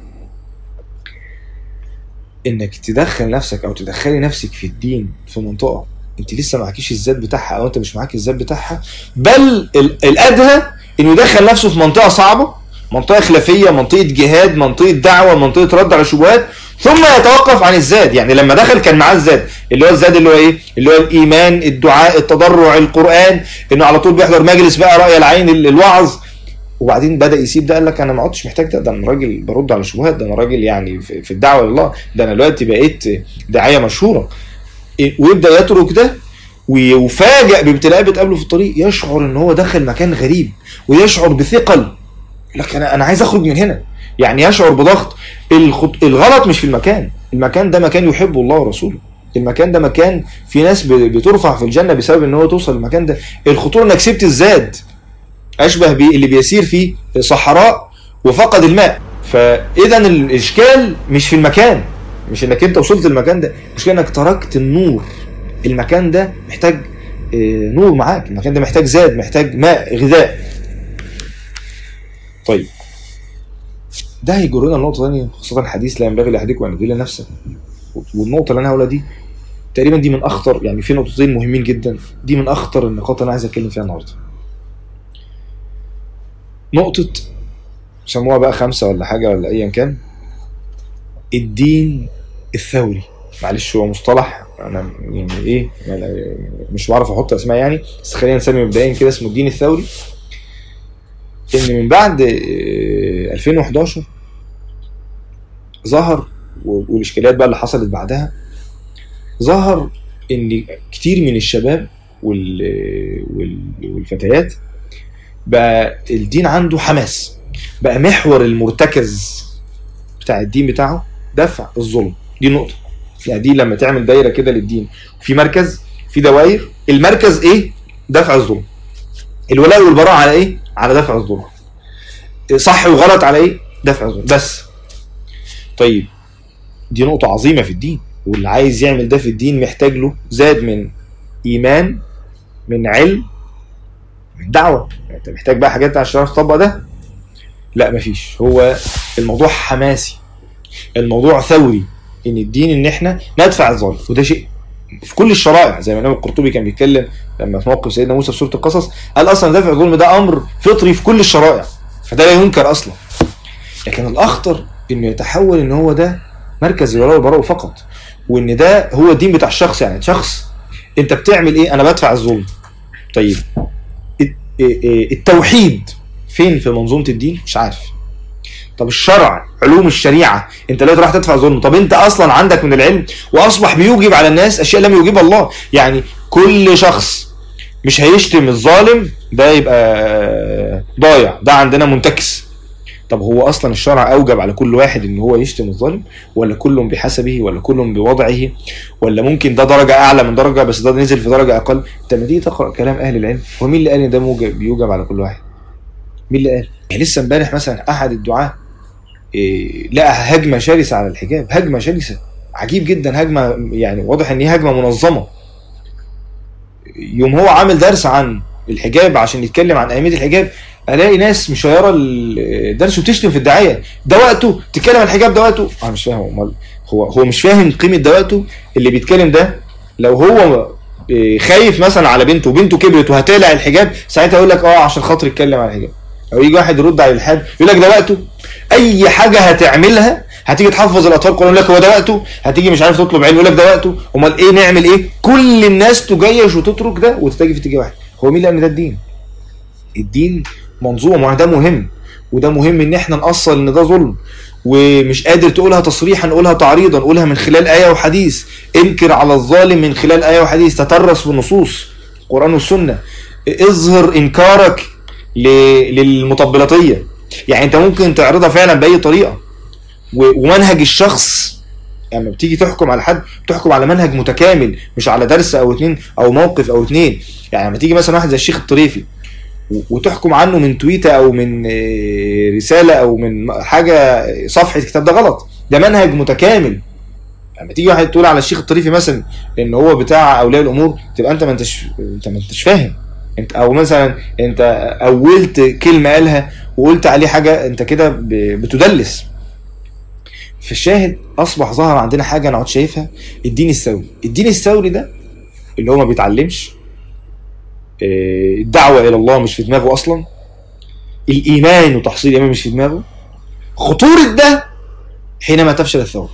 انك تدخل نفسك او تدخلي نفسك في الدين في منطقه انت لسه معكيش الذات بتاعها او انت مش معاك الذات بتاعها بل ال- الادهى انه يدخل نفسه في منطقه صعبه منطقه خلافيه منطقه جهاد منطقه دعوه منطقه رد على الشبهات ثم يتوقف عن الزاد يعني لما دخل كان معاه الزاد اللي هو الزاد اللي هو ايه اللي هو الايمان الدعاء التضرع القران انه على طول بيحضر مجلس بقى راي العين ال- الوعظ وبعدين بدا يسيب ده قال لك انا ما عدتش محتاج ده ده انا راجل برد على الشبهات ده انا راجل يعني في في الدعوه لله ده انا دلوقتي بقيت داعيه مشهوره إيه، ويبدا يترك ده ويفاجئ بابتلاء بتقابله في الطريق يشعر ان هو دخل مكان غريب ويشعر بثقل لك انا انا عايز اخرج من هنا يعني يشعر بضغط الخط... الغلط مش في المكان المكان ده مكان يحبه الله ورسوله المكان ده مكان في ناس ب- بترفع في الجنه بسبب ان هو توصل للمكان ده الخطوره انك سبت الزاد اشبه باللي بيسير في صحراء وفقد الماء فاذا الاشكال مش في المكان مش انك انت وصلت المكان ده المشكله انك تركت النور المكان ده محتاج آه، نور معاك المكان ده محتاج زاد محتاج ماء غذاء طيب ده هيجرنا لنقطه ثانيه خاصه الحديث لا ينبغي لاحدكم ان يدل نفسه والنقطه اللي انا هقولها دي تقريبا دي من اخطر يعني في نقطتين مهمين جدا دي من اخطر النقاط اللي انا عايز اتكلم فيها النهارده نقطة سموها بقى خمسة ولا حاجة ولا أيا كان الدين الثوري معلش هو مصطلح أنا يعني إيه يعني مش بعرف أحط أسماء يعني بس خلينا نسمي مبدئيا كده اسمه الدين الثوري إن ان من بعد آه، 2011 ظهر و- والاشكاليات بقى اللي حصلت بعدها ظهر ان كتير من الشباب وال... وال... والفتيات بقى الدين عنده حماس بقى محور المرتكز بتاع الدين بتاعه دفع الظلم دي نقطة يعني دي لما تعمل دايرة كده للدين في مركز في دوائر المركز ايه دفع الظلم الولاء والبراء على ايه على دفع الظلم صح وغلط على ايه دفع الظلم بس طيب دي نقطة عظيمة في الدين واللي عايز يعمل ده في الدين محتاج له زاد من ايمان من علم من دعوة يعني انت محتاج بقى حاجات عشان تعرف تطبق ده لا مفيش هو الموضوع حماسي الموضوع ثوري ان الدين ان احنا ندفع الظالم وده شيء في كل الشرائع زي ما الامام القرطبي كان بيتكلم لما في موقف سيدنا موسى في سوره القصص قال اصلا دفع الظلم ده امر فطري في كل الشرائع فده لا ينكر اصلا لكن الاخطر انه يتحول ان هو ده مركز الولاء والبراء فقط وان ده هو الدين بتاع الشخص يعني شخص انت بتعمل ايه انا بدفع الظلم طيب الت- إيه- إيه التوحيد فين في منظومه الدين مش عارف طب الشرع علوم الشريعه انت دلوقتي راح تدفع ظلم طب انت اصلا عندك من العلم واصبح بيوجب على الناس اشياء لم يوجبها الله يعني كل شخص مش هيشتم الظالم ده يبقى ضايع ده عندنا منتكس طب هو اصلا الشرع اوجب على كل واحد ان هو يشتم الظالم ولا كل بحسبه ولا كل بوضعه ولا ممكن ده درجه اعلى من درجه بس ده نزل في درجه اقل انت لما تيجي تقرا كلام اهل العلم هو مين اللي قال ان ده موجب بيوجب على كل واحد مين اللي قال يعني لسه امبارح مثلا احد الدعاه إيه لقى هجمه شرسه على الحجاب هجمه شرسه عجيب جدا هجمه يعني واضح ان هي هجمه منظمه يوم هو عامل درس عن الحجاب عشان يتكلم عن اهميه الحجاب الاقي ناس مشيره الدرس وتشتم في الدعايه ده وقته تتكلم عن الحجاب ده وقته انا مش فاهم امال هو هو مش فاهم قيمه ده وقته اللي بيتكلم ده لو هو إيه، خايف مثلا على بنته وبنته كبرت وهتقلع الحجاب ساعتها يقول لك اه عشان خاطر يتكلم عن الحجاب او يجي واحد يرد على الالحاد يقول لك ده وقته اي حاجه هتعملها هتيجي تحفظ الاطفال القران يقول لك هو ده وقته هتيجي مش عارف تطلب علم يقول لك ده وقته امال ايه نعمل ايه كل الناس تجيش وتترك ده وتتجه في اتجاه واحد هو مين اللي قال ان ده الدين الدين منظومه وده مهم وده مهم ان احنا نأصل ان ده ظلم ومش قادر تقولها تصريحا قولها تعريضا قولها من خلال آية وحديث انكر على الظالم من خلال آية وحديث تترس بالنصوص القرآن والسنة اظهر انكارك ل- للمطبلاتية يعني انت ممكن تعرضها فعلا بأي طريقة و- ومنهج الشخص لما يعني بتيجي تحكم على حد بتحكم على منهج متكامل مش على درس او اتنين او موقف او اتنين يعني لما تيجي مثلا واحد زي الشيخ الطريفي و- وتحكم عنه من تويته او من آه، رساله او من حاجه صفحه كتاب ده غلط ده منهج متكامل لما تيجي واحد تقول على الشيخ الطريفي مثلا ان هو بتاع اولياء الامور تبقى انت ما انتش انت ما انتش فاهم انت او مثلا انت اولت كلمه قالها وقلت عليه حاجه انت كده ب- بتدلس في الشاهد اصبح ظهر عندنا حاجه انا قعدت شايفها الدين الثوري الدين الثوري ده اللي هو ما بيتعلمش آه، الدعوه الى الله مش في دماغه اصلا الايمان وتحصيل الايمان مش في دماغه خطوره ده حينما تفشل الثوره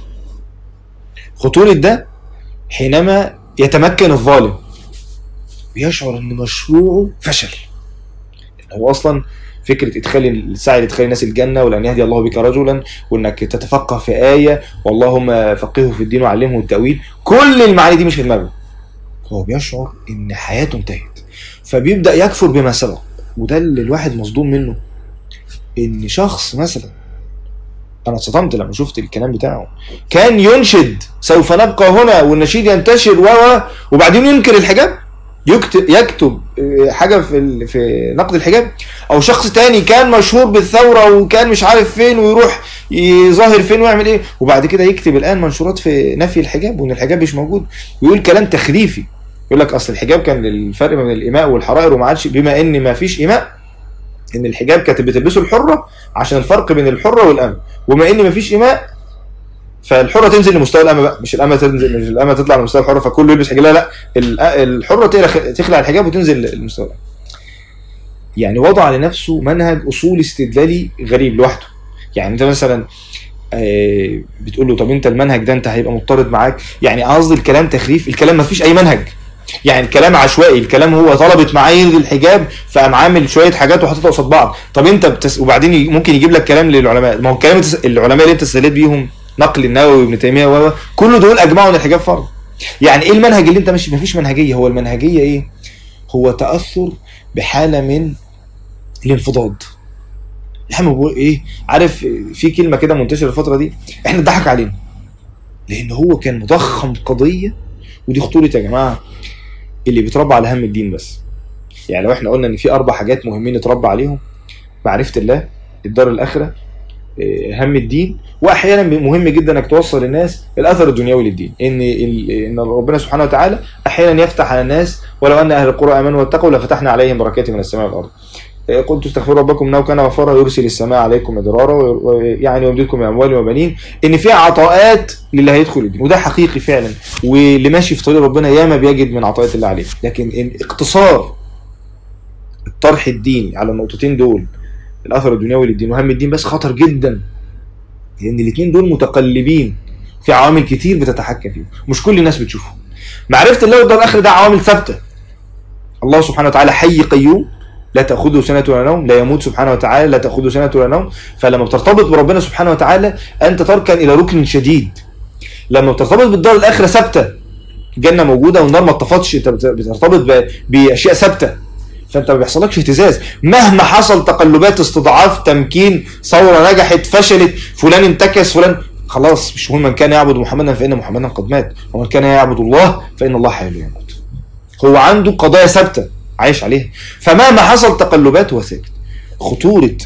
خطوره ده حينما يتمكن الظالم ويشعر ان مشروعه فشل هو اصلا فكره ادخال السعي لادخال الناس الجنه ولان يهدي الله بك رجلا وانك تتفقه في ايه واللهم فقهه في الدين وعلمه التاويل كل المعاني دي مش في دماغه هو بيشعر ان حياته انتهت فبيبدا يكفر بما سبق وده اللي الواحد مصدوم منه ان شخص مثلا انا اتصدمت لما شفت الكلام بتاعه كان ينشد سوف نبقى هنا والنشيد ينتشر و و- وبعدين ينكر الحجاب يكتب يكتب آه، حاجه في ال- في نقد الحجاب او شخص تاني كان مشهور بالثوره وكان مش عارف فين ويروح يظاهر فين ويعمل ايه وبعد كده يكتب الان منشورات في نفي الحجاب وان الحجاب مش موجود ويقول كلام تخريفي يقول لك اصل الحجاب كان الفرق بين الاماء والحرائر وما عادش بما ان ما فيش اماء ان الحجاب كانت بتلبسه الحره عشان الفرق بين الحره والامه وما ان ما فيش اماء فالحره تنزل لمستوى الامه بقى مش الامه تنزل مش الامه تطلع لمستوى الحره فكله يلبس حجاب لا لا ال- الحره تخلع- تخلع الحجاب وتنزل لمستوى الامه يعني وضع لنفسه منهج اصول استدلالي غريب لوحده يعني انت مثلا آه، بتقول له طب انت المنهج ده انت هيبقى مضطرد معاك يعني قصدي الكلام تخريف الكلام ما فيش اي منهج يعني الكلام عشوائي الكلام هو طلبت معاه يلغي الحجاب فقام عامل شويه حاجات وحاططها قصاد بعض طب انت بتس... وبعدين ي- ممكن يجيب لك كلام للعلماء ما هو الكلام التس... العلماء اللي انت استدليت بيهم نقل النووي وابن تيميه و و- كل دول اجمعوا ان الحجاب فرض يعني ايه المنهج اللي انت ماشي مفيش منهجيه هو المنهجيه ايه هو تاثر بحاله من الانفضاض احنا بقول ايه عارف في كلمه كده منتشره الفتره دي احنا اتضحك علينا لان هو كان مضخم قضيه ودي خطوره يا جماعه اللي بيتربى على هم الدين بس يعني لو احنا قلنا ان في اربع حاجات مهمين نتربى عليهم معرفه الله الدار الاخره إيه، هم الدين واحيانا مهم جدا انك توصل للناس الاثر الدنيوي للدين ان ال- ان ربنا سبحانه وتعالى احيانا يفتح على الناس ولو ان اهل القرى امنوا واتقوا لفتحنا عليهم بركات من السماء والارض إيه، قلت استغفروا ربكم انه كان غفارا يرسل السماء عليكم مدرارا ويعني ويمددكم باموال وبنين ان في عطاءات للي هيدخل الدين وده حقيقي فعلا واللي ماشي في طريق ربنا ياما بيجد من عطايات الله عليه لكن إن اقتصار الطرح الديني على النقطتين دول الاثر الدنيوي للدين وهم الدين بس خطر جدا لان الاثنين دول متقلبين في عوامل كتير بتتحكم فيهم مش كل الناس بتشوفهم معرفه الله والدار الاخره ده عوامل ثابته الله سبحانه وتعالى حي قيوم لا تاخذه سنه ولا نوم لا يموت سبحانه وتعالى لا تاخذه سنه ولا نوم فلما بترتبط بربنا سبحانه وتعالى انت تركن الى ركن شديد لما بترتبط بالدار الاخره ثابته الجنه موجوده والنار ما اتطفتش انت بت- بترتبط ب- باشياء ثابته فانت ما بيحصلكش اهتزاز مهما حصل تقلبات استضعاف تمكين ثوره نجحت فشلت فلان انتكس فلان خلاص مش مهم من كان يعبد محمدا فان محمدا قد مات ومن كان يعبد الله فان الله حي لا يموت هو عنده قضايا ثابته عايش عليها فمهما حصل تقلبات هو ثابت خطوره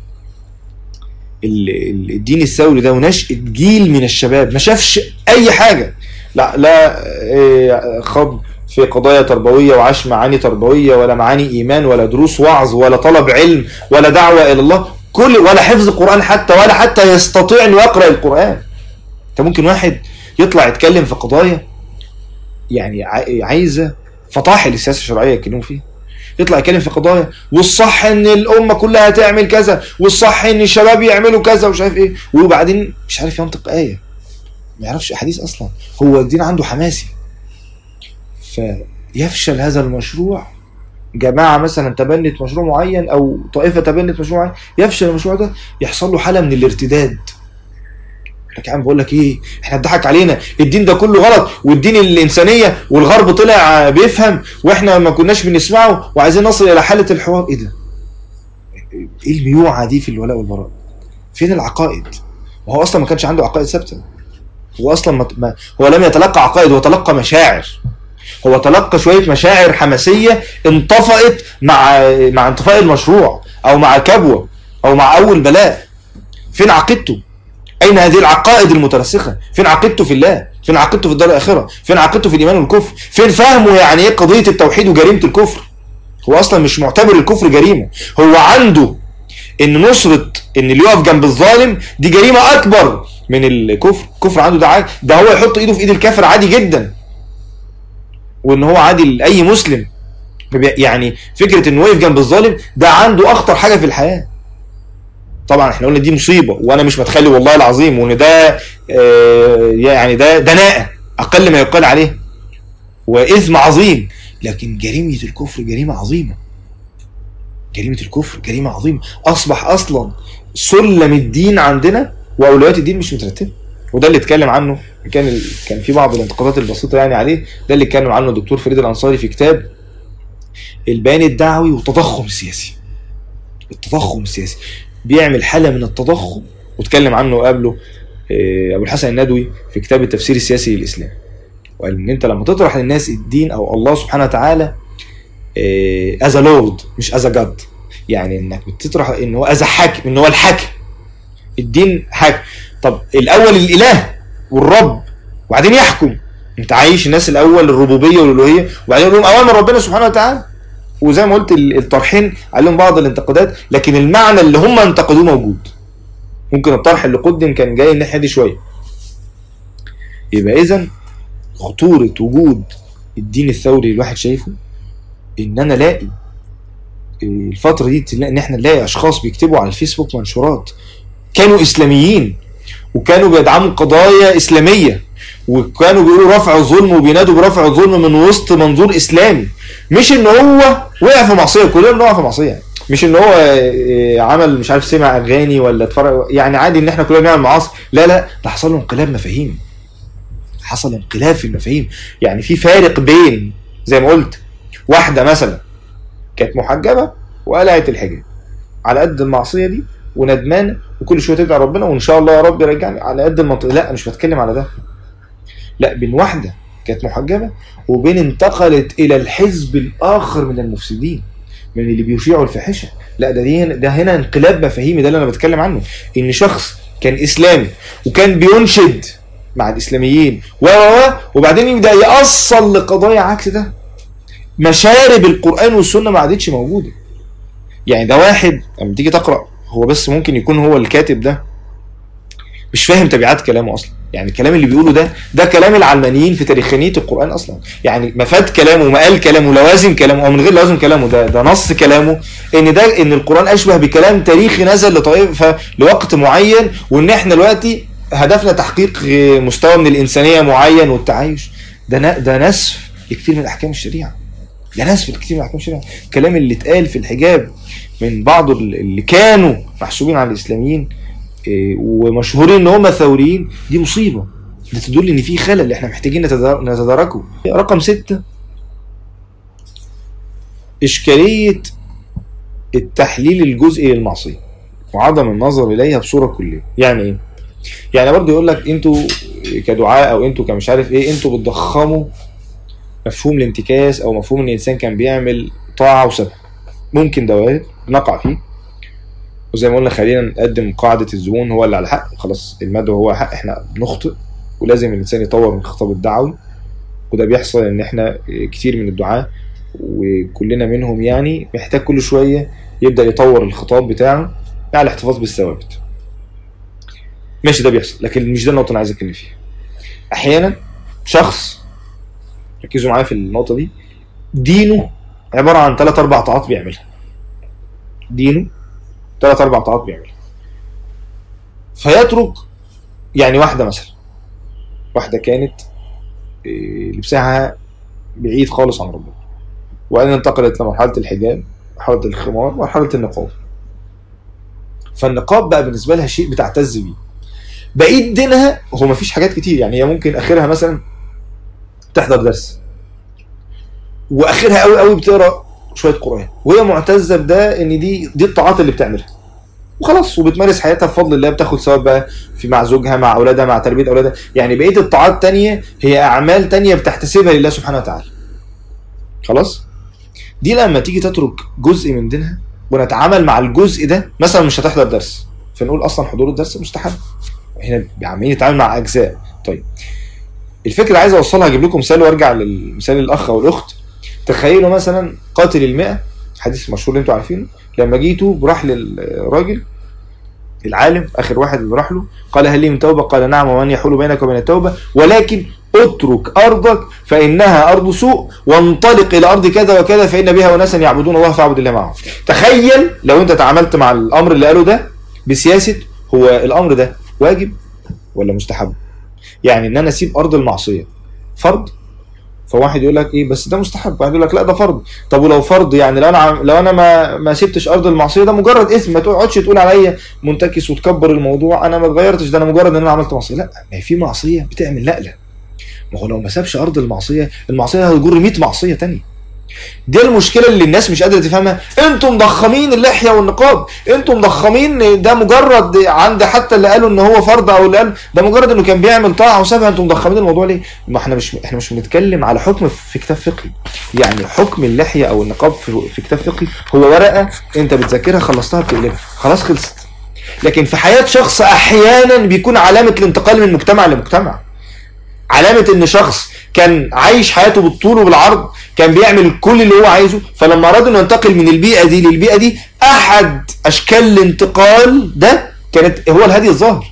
ال- ال- الدين الثوري ده ونشأة جيل من الشباب ما شافش أي حاجة لا لا إيه، خض في قضايا تربوية وعاش معاني تربوية ولا معاني إيمان ولا دروس وعظ ولا طلب علم ولا دعوة إلى الله كل ولا حفظ قرآن حتى ولا حتى يستطيع أن يقرأ القرآن أنت ممكن واحد يطلع يتكلم في قضايا يعني عاي- عايزة فطاحل السياسة الشرعية يتكلموا فيها يطلع يتكلم في قضايا والصح ان الامه كلها تعمل كذا والصح ان الشباب يعملوا كذا ومش عارف ايه وبعدين مش عارف ينطق ايه ما يعرفش احاديث اصلا هو الدين عنده حماسي فيفشل هذا المشروع جماعه مثلا تبنت مشروع معين او طائفه تبنت مشروع معين يفشل المشروع ده يحصل له حاله من الارتداد لك يا عم بقول لك ايه احنا اتضحك علينا الدين ده كله غلط والدين الانسانيه والغرب طلع بيفهم واحنا ما كناش بنسمعه وعايزين نصل الى حاله الحوار ايه ده؟ ايه الميوعه دي في الولاء والبراء؟ فين العقائد؟ وهو اصلا ما كانش عنده عقائد ثابته هو اصلا ما ما هو لم يتلقى عقائد هو تلقى مشاعر هو تلقى شويه مشاعر حماسيه انطفأت مع مع انطفاء المشروع او مع كبوه او مع اول بلاء فين عقيدته؟ اين هذه العقائد المترسخه؟ فين عقيدته في الله؟ فين عقيدته في الدار الاخره؟ فين عقيدته في الايمان والكفر؟ فين فهمه يعني ايه قضيه التوحيد وجريمه الكفر؟ هو اصلا مش معتبر الكفر جريمه، هو عنده ان نصره ان اللي يقف جنب الظالم دي جريمه اكبر من الكفر، الكفر عنده ده عادي، ده هو يحط ايده في ايد الكافر عادي جدا. وان هو عادي لاي مسلم يعني فكره انه واقف جنب الظالم ده عنده اخطر حاجه في الحياه. طبعا احنا قلنا دي مصيبه وانا مش متخيل والله العظيم وان ده آه، يعني ده دناءه اقل ما يقال عليه واثم عظيم لكن جريمه الكفر جريمه عظيمه جريمه الكفر جريمه عظيمه اصبح اصلا سلم الدين عندنا واولويات الدين مش مترتبه وده اللي اتكلم عنه كان ال... كان في بعض الانتقادات البسيطه يعني عليه ده اللي اتكلم عنه الدكتور فريد الانصاري في كتاب البيان الدعوي والتضخم السياسي التضخم السياسي بيعمل حاله من التضخم واتكلم عنه قبله آه، ابو الحسن الندوي في كتاب التفسير السياسي للاسلام وقال ان انت لما تطرح للناس الدين او الله سبحانه وتعالى از لورد مش از جاد يعني انك بتطرح ان هو از حاكم ان هو الحاكم الدين حاكم طب الاول الاله والرب وبعدين يحكم انت عايش الناس الاول الربوبيه والالوهيه وبعدين لهم اوامر ربنا سبحانه وتعالى وزي ما قلت ال- الطرحين عليهم بعض الانتقادات لكن المعنى اللي هم انتقدوه موجود ممكن الطرح اللي قدم كان جاي الناحيه دي شويه يبقى اذا خطوره وجود الدين الثوري اللي الواحد شايفه ان انا الاقي الفتره دي تلاقي ان احنا نلاقي اشخاص بيكتبوا على الفيسبوك منشورات كانوا اسلاميين وكانوا بيدعموا قضايا اسلاميه وكانوا بيقولوا رفع الظلم وبينادوا برفع الظلم من وسط منظور اسلامي مش ان هو وقع في معصيه كلنا بنقع في معصيه مش ان هو آه، عمل مش عارف سمع اغاني ولا اتفرج يعني عادي ان احنا كلنا بنعمل معاصي لا لا ده حصل له انقلاب مفاهيم حصل انقلاب في المفاهيم يعني في فارق بين زي ما قلت واحده مثلا كانت محجبه وقلعت الحجاب على قد المعصيه دي وندمانه وكل شويه تدعي ربنا وان شاء الله يا رب يرجعني على قد المنطقه لا مش بتكلم على ده لا بين واحده كانت محجبه وبين انتقلت الى الحزب الاخر من المفسدين من اللي بيشيعوا الفاحشه لا ده دي هنا ده هنا انقلاب مفاهيمي ده اللي انا بتكلم عنه ان شخص كان اسلامي وكان بينشد مع الاسلاميين و و و وبعدين يبدا يأصل لقضايا عكس ده مشارب القران والسنه ما عادتش موجوده يعني ده واحد لما تيجي تقرا هو بس ممكن يكون هو الكاتب ده مش فاهم تبعات كلامه اصلا يعني الكلام اللي بيقوله ده ده كلام العلمانيين في تاريخانيه القران اصلا يعني مفاد كلامه ومقال كلامه لوازم كلامه او من غير لوازم كلامه ده ده نص كلامه ان ده ان القران اشبه بكلام تاريخي نزل لطائفه لوقت معين وان احنا دلوقتي هدفنا تحقيق مستوى من الانسانيه معين والتعايش ده ن- ده نسف لكثير من احكام الشريعه ده نسف لكثير من احكام الشريعه الكلام اللي اتقال في الحجاب من بعض اللي كانوا محسوبين على الاسلاميين إيه، ومشهورين ان هم ثوريين دي مصيبه ده تدل ان في خلل احنا محتاجين نتدار- نتداركه رقم ستة اشكاليه التحليل الجزئي للمعصيه وعدم النظر اليها بصوره كليه يعني ايه يعني برضه يقول لك انتوا كدعاء او انتوا كمش عارف ايه انتوا بتضخموا مفهوم الانتكاس او مفهوم ان الانسان كان بيعمل طاعه وسبب ممكن ده وارد نقع فيه وزي ما قلنا خلينا نقدم قاعده الزبون هو اللي على الحق خلاص المدعو هو حق احنا بنخطئ ولازم الانسان يطور من الخطاب الدعوي وده بيحصل ان احنا كتير من الدعاة وكلنا منهم يعني محتاج كل شويه يبدا يطور الخطاب بتاعه مع الاحتفاظ بالثوابت ماشي ده بيحصل لكن مش ده النقطه اللي عايز اتكلم فيها احيانا شخص ركزوا معايا في النقطه دي دينه عباره عن ثلاث اربع طاعات بيعملها دينه ثلاث اربع طاعات بيعملها فيترك يعني واحده مثلا واحده كانت إيه، لبسها بعيد خالص عن ربنا وبعدين انتقلت لمرحله الحجاب مرحله الخمار مرحله النقاب فالنقاب بقى بالنسبه لها شيء بتعتز بيه بقيه دينها هو مفيش حاجات كتير يعني هي ممكن اخرها مثلا تحضر درس واخرها قوي قوي بتقرا شويه قران وهي معتزه بده ان دي دي الطاعات اللي بتعملها وخلاص وبتمارس حياتها بفضل الله بتاخد ثواب بقى في مع زوجها مع اولادها مع تربيه اولادها يعني بقيه الطاعات التانية هي اعمال تانية بتحتسبها لله سبحانه وتعالى خلاص دي لما تيجي تترك جزء من دينها ونتعامل مع الجزء ده مثلا مش هتحضر درس فنقول اصلا حضور الدرس مستحب احنا عمالين نتعامل مع اجزاء طيب الفكره اللي عايز اوصلها اجيب لكم مثال وارجع للمثال الاخ او الاخت تخيلوا مثلا قاتل المئة حديث مشهور اللي انتوا عارفينه لما جيتوا راح للراجل العالم اخر واحد اللي راح له قال هل لي من توبه قال نعم ومن يحول بينك وبين التوبه ولكن اترك ارضك فانها ارض سوء وانطلق الى ارض كذا وكذا فان بها اناسا يعبدون الله فاعبد الله معهم تخيل لو انت تعاملت مع الامر اللي قاله ده بسياسه هو الامر ده واجب ولا مستحب يعني ان انا اسيب ارض المعصيه فرض فواحد يقول لك ايه بس ده مستحب واحد يقول لك لا ده فرض طب ولو فرض يعني لو انا عم- لو انا ما ما سبتش ارض المعصيه ده مجرد اسم ما تقعدش تقول عليا منتكس وتكبر الموضوع انا ما اتغيرتش ده انا مجرد ان انا عملت معصيه لا ما هي في معصيه بتعمل نقله ما هو لو ما سابش ارض المعصيه المعصيه هتجر 100 معصيه تانية دي المشكله اللي الناس مش قادره تفهمها انتم مضخمين اللحيه والنقاب انتم مضخمين ده مجرد عند حتى اللي قالوا ان هو فرض او اللي قالوا ده مجرد انه كان بيعمل طاعه وسابها انتم مضخمين الموضوع ليه ما احنا مش احنا مش بنتكلم على حكم في كتاب فقهي يعني حكم اللحيه او النقاب في, في كتاب فقهي هو ورقه انت بتذاكرها خلصتها بتقلبها خلاص خلصت لكن في حياه شخص احيانا بيكون علامه الانتقال من مجتمع لمجتمع علامة ان شخص كان عايش حياته بالطول وبالعرض كان بيعمل كل اللي هو عايزه فلما اراد انه ينتقل من البيئة دي للبيئة دي احد اشكال الانتقال ده كانت هو الهدي الظاهر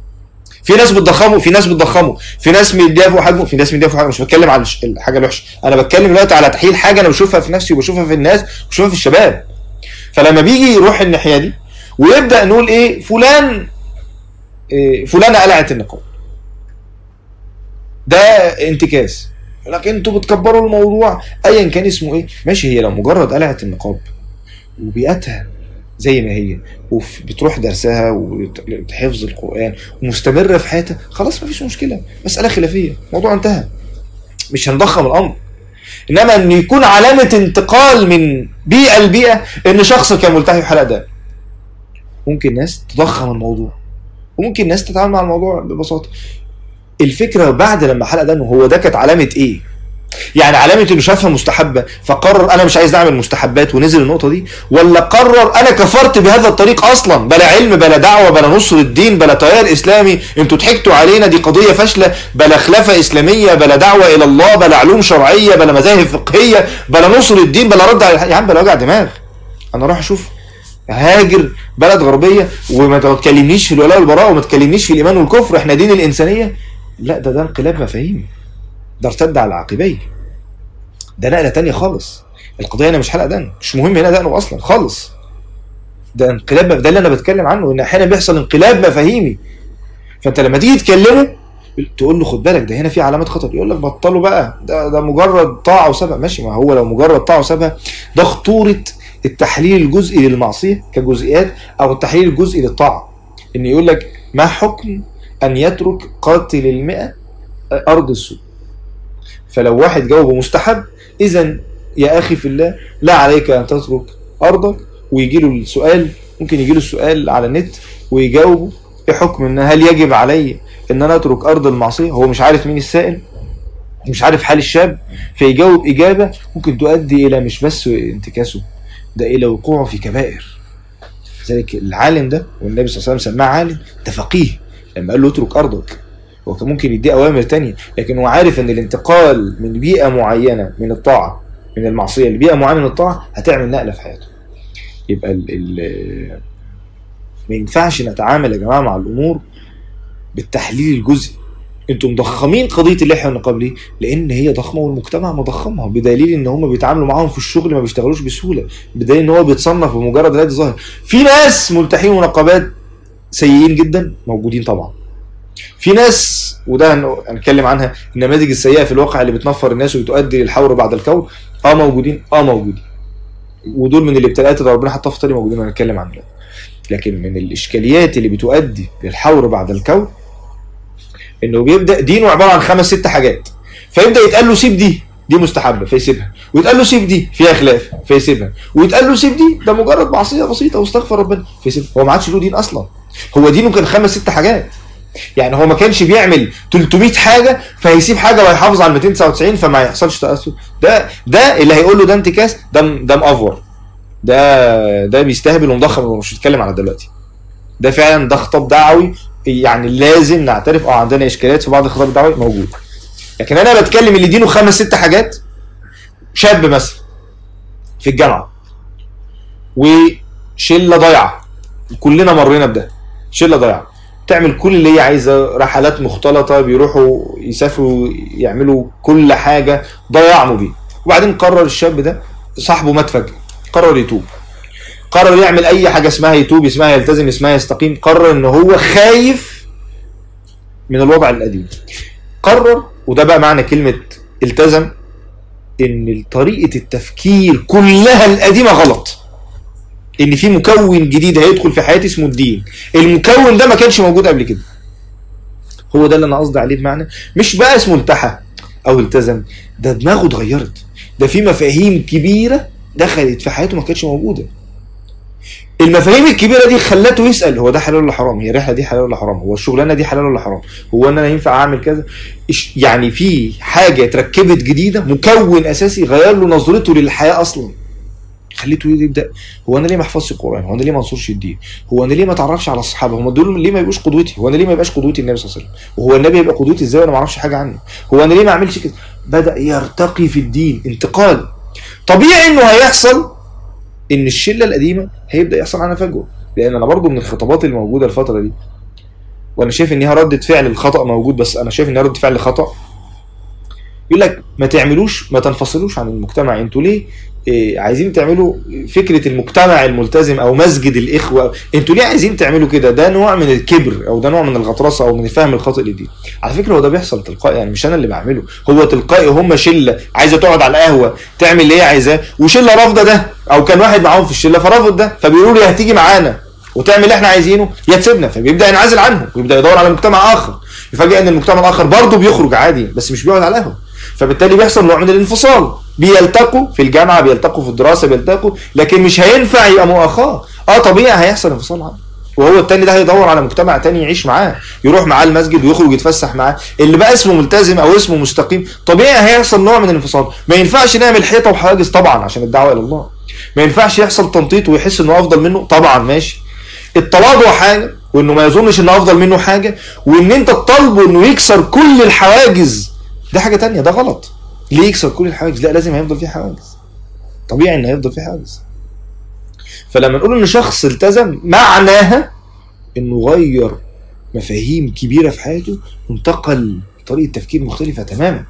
في ناس بتضخمه في ناس بتضخمه في ناس مديها فوق حجمه في ناس مديها فوق حجمه مش بتكلم على الش- الحاجه الوحشه انا بتكلم دلوقتي على تحليل حاجه انا بشوفها في نفسي وبشوفها في الناس وبشوفها في الشباب فلما بيجي يروح الناحيه دي ويبدا نقول ايه فلان إيه فلانه قلعت النقاب ده انتكاس لكن انتوا بتكبروا الموضوع ايا كان اسمه ايه ماشي هي لو مجرد قلعه النقاب وبيئتها زي ما هي وبتروح درسها وحفظ القران ومستمره في حياتها خلاص مفيش مشكله مساله خلافيه الموضوع انتهى مش هنضخم الامر انما ان يكون علامه انتقال من بيئه لبيئه ان شخص كان ملتحي في حلقه ده ممكن ناس تضخم الموضوع وممكن ناس تتعامل مع الموضوع ببساطه الفكره بعد لما حلق ده هو ده كانت علامه ايه يعني علامه انه شافها مستحبه فقرر انا مش عايز اعمل مستحبات ونزل النقطه دي ولا قرر انا كفرت بهذا الطريق اصلا بلا علم بلا دعوه بلا نصر الدين بلا تيار اسلامي انتوا ضحكتوا علينا دي قضيه فاشله بلا خلافه اسلاميه بلا دعوه الى الله بلا علوم شرعيه بلا مذاهب فقهيه بلا نصر الدين بلا رد على يا عم بلا وجع دماغ انا اروح اشوف هاجر بلد غربيه وما تكلمنيش في الولاء والبراء وما تكلمنيش في الايمان والكفر احنا دين الانسانيه لا ده ده انقلاب مفاهيم ده ارتد على عقبيه ده نقله تانية خالص القضيه هنا مش حلقه دقن مش مهم هنا دقنه اصلا خالص ده انقلاب ده اللي انا بتكلم عنه ان احيانا بيحصل انقلاب مفاهيمي فانت لما تيجي تكلمه تقول له خد بالك ده هنا في علامات خطر يقول لك بطلوا بقى ده ده مجرد طاعه وسبق ماشي ما هو لو مجرد طاعه وسبق ده خطوره التحليل الجزئي للمعصيه كجزئيات او التحليل الجزئي للطاعه ان يقول لك ما حكم ان يترك قاتل المئة ارض السوء فلو واحد جاوبه مستحب اذا يا اخي في الله لا عليك ان تترك ارضك ويجي له السؤال ممكن يجي له السؤال على النت ويجاوبه ايه حكم ان هل يجب علي ان انا اترك ارض المعصيه هو مش عارف مين السائل مش عارف حال الشاب فيجاوب اجابه ممكن تؤدي الى مش بس انتكاسه ده الى وقوعه في كبائر لذلك العالم ده والنبي صلى الله عليه وسلم سماه عالم ده فقيه لما قال له اترك ارضك هو كان ممكن يديه اوامر تانية لكن هو عارف ان الانتقال من بيئه معينه من الطاعه من المعصيه لبيئه معينه من الطاعه هتعمل نقله في حياته يبقى ال ال ما ينفعش نتعامل يا جماعه مع الامور بالتحليل الجزئي انتوا مضخمين قضيه اللحيه والنقاب ليه؟ لان هي ضخمه والمجتمع مضخمها بدليل ان هم بيتعاملوا معاهم في الشغل ما بيشتغلوش بسهوله بدليل ان هو بيتصنف بمجرد نادي ظاهر في ناس ملتحين ونقابات سيئين جدا موجودين طبعا في ناس وده هنتكلم عنها النماذج السيئه في الواقع اللي بتنفر الناس وبتؤدي للحور بعد الكون اه موجودين اه موجودين ودول من الابتلاءات اللي ربنا حطها في طريق موجودين هنتكلم عنها لكن من الاشكاليات اللي بتؤدي للحور بعد الكون انه بيبدا دينه عباره عن خمس ست حاجات فيبدا يتقال له سيب دي دي مستحبه فيسيبها ويتقال له سيب دي فيها خلاف فيسيبها ويتقال له سيب دي ده مجرد معصيه بسيطه واستغفر ربنا فيسيبها هو ما عادش له دين اصلا هو دينه كان خمس ست حاجات يعني هو ما كانش بيعمل 300 حاجه فهيسيب حاجه وهيحافظ على 299 فما يحصلش تاثر ده ده اللي هيقول له ده انتكاس ده ده مأفور ده ده بيستهبل ومضخم ومش هنتكلم على دلوقتي ده فعلا ده خطاب دعوي يعني لازم نعترف اه عندنا اشكاليات في بعض الخطاب الدعوي موجود لكن انا بتكلم اللي دينه خمس ست حاجات شاب مثلا في الجامعه وشله ضايعه كلنا مرينا بده شله ضايعه تعمل كل اللي هي عايزه رحلات مختلطه بيروحوا يسافروا يعملوا كل حاجه ضيعوا بيه وبعدين قرر الشاب ده صاحبه مات فجاه قرر يتوب قرر يعمل اي حاجه اسمها يتوب اسمها يلتزم اسمها يستقيم قرر ان هو خايف من الوضع القديم قرر وده بقى معنى كلمه التزم ان طريقه التفكير كلها القديمه غلط ان في مكون جديد هيدخل في حياتي اسمه الدين المكون ده ما كانش موجود قبل كده هو ده اللي انا قصدي عليه بمعنى مش بقى اسمه التحى او التزم ده دماغه اتغيرت ده في مفاهيم كبيره دخلت في حياته ما كانتش موجوده المفاهيم الكبيره دي خلته يسال هو ده حلال ولا حرام هي الرحله دي حلال ولا حرام هو الشغلانه دي حلال ولا حرام هو ان انا ينفع اعمل كذا يعني في حاجه اتركبت جديده مكون اساسي غير له نظرته للحياه اصلا خليته يبدا هو انا ليه ما احفظش القران هو انا ليه ما انصرش الدين هو انا ليه ما اتعرفش على الصحابه هم دول ليه ما يبقوش قدوتي هو انا ليه ما يبقاش قدوتي النبي صلى الله عليه وسلم وهو النبي يبقى قدوتي ازاي وانا ما اعرفش حاجه عنه هو انا ليه ما اعملش كده بدا يرتقي في الدين انتقال طبيعي انه هيحصل ان الشله القديمه هيبدا يحصل عنها فجوه لان انا برضو من الخطابات الموجوده الفتره دي وانا شايف انها رده فعل الخطا موجود بس انا شايف انها رده فعل خطا يقول لك ما تعملوش ما تنفصلوش عن المجتمع انتوا ليه إيه عايزين تعملوا فكره المجتمع الملتزم او مسجد الاخوه انتوا ليه عايزين تعملوا كده ده نوع من الكبر او ده نوع من الغطرسه او من الفهم الخاطئ للدين على فكره هو ده بيحصل تلقائي يعني مش انا اللي بعمله هو تلقائي هم شله عايزه تقعد على القهوه تعمل اللي هي عايزاه وشله رافضه ده او كان واحد معاهم في الشله فرافض ده فبيقولوا له يا هتيجي معانا وتعمل اللي احنا عايزينه يا تسيبنا فبيبدا ينعزل عنهم ويبدا يدور على مجتمع اخر يفاجئ ان المجتمع الاخر برضه بيخرج عادي بس مش بيقعد على القهوه فبالتالي بيحصل نوع من الانفصال بيلتقوا في الجامعه بيلتقوا في الدراسه بيلتقوا لكن مش هينفع يبقى مؤاخاه اه طبيعي هيحصل انفصال عنه وهو التاني ده هيدور على مجتمع تاني يعيش معاه يروح معاه المسجد ويخرج يتفسح معاه اللي بقى اسمه ملتزم او اسمه مستقيم طبيعي هيحصل نوع من الانفصال ما ينفعش نعمل حيطه وحواجز طبعا عشان الدعوه الى الله ما ينفعش يحصل تنطيط ويحس انه افضل منه طبعا ماشي التواضع حاجه وانه ما يظنش انه افضل منه حاجه وان انت تطالبه انه يكسر كل الحواجز ده حاجه تانية ده غلط ليه يكسر كل الحواجز لا لازم هيفضل فيه حواجز طبيعي ان هيفضل فيه حواجز فلما نقول ان شخص التزم معناها انه غير مفاهيم كبيره في حياته وانتقل طريقه تفكير مختلفه تماما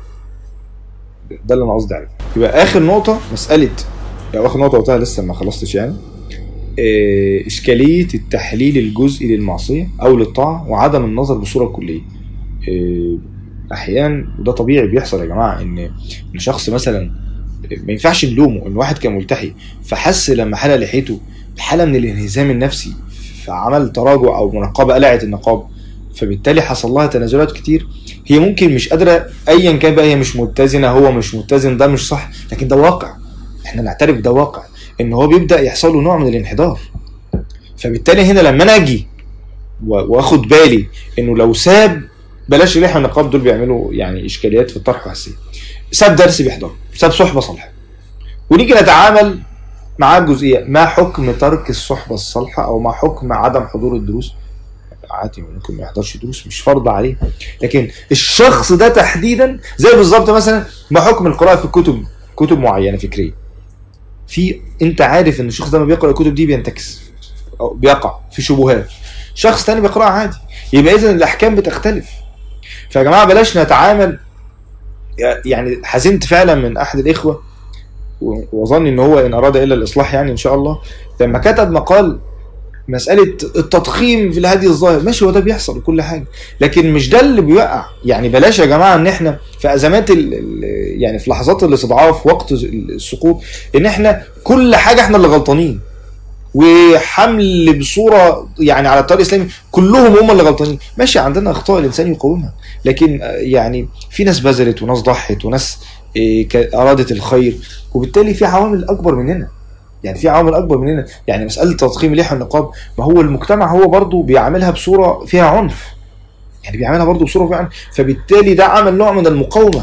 ده اللي انا قصدي عليه يبقى اخر نقطه مساله يعني اخر نقطه قلتها لسه ما خلصتش يعني إيه، اشكاليه التحليل الجزئي للمعصيه او للطاعه وعدم النظر بصوره كليه إيه، احيانا وده طبيعي بيحصل يا جماعه ان ان شخص مثلا ما ينفعش نلومه ان واحد كان ملتحي فحس لما حلق لحيته بحاله من الانهزام النفسي فعمل تراجع او منقبه قلعت النقاب فبالتالي حصل لها تنازلات كتير هي ممكن مش قادره ايا كان بقى هي مش متزنه هو مش متزن ده مش صح لكن ده واقع احنا نعترف ده واقع ان هو بيبدا يحصل له نوع من الانحدار فبالتالي هنا لما انا اجي و- واخد بالي انه لو ساب بلاش اللي احنا النقاب دول بيعملوا يعني اشكاليات في الطرح وحسيه ساب درس بيحضره ساب صحبه صالحه ونيجي نتعامل معاه الجزئيه ما حكم ترك الصحبه الصالحه او ما حكم عدم حضور الدروس عادي ممكن ما يحضرش دروس مش فرض عليه لكن الشخص ده تحديدا زي بالظبط مثلا ما حكم القراءه في الكتب كتب معينه فكريه في انت عارف ان الشخص ده ما بيقرا الكتب دي بينتكس او بيقع في شبهات شخص تاني بيقراها عادي يبقى اذا الاحكام بتختلف فيا جماعه بلاش نتعامل يعني حزنت فعلا من احد الاخوه و- وظن ان هو ان اراد الا الاصلاح يعني ان شاء الله لما كتب مقال مساله التضخيم في الهدي الظاهر ماشي هو ده بيحصل وكل حاجه لكن مش ده اللي بيوقع يعني بلاش يا جماعه ان احنا في ازمات ال ال يعني في لحظات الاستضعاف وقت السقوط ان احنا كل حاجه احنا اللي غلطانين وحمل بصوره يعني على الطريق الاسلامي كلهم هم اللي غلطانين ماشي عندنا اخطاء الانسان يقومها لكن آه، يعني في ناس بذلت وناس ضحت وناس آه، ك- ارادت الخير وبالتالي في عوامل اكبر مننا يعني في عوامل اكبر مننا يعني مساله تضخيم اللحيه والنقاب ما هو المجتمع هو برضه بيعاملها بصوره فيها عنف يعني بيعملها برضه بصوره فيها عنف فبالتالي ده عمل نوع من المقاومه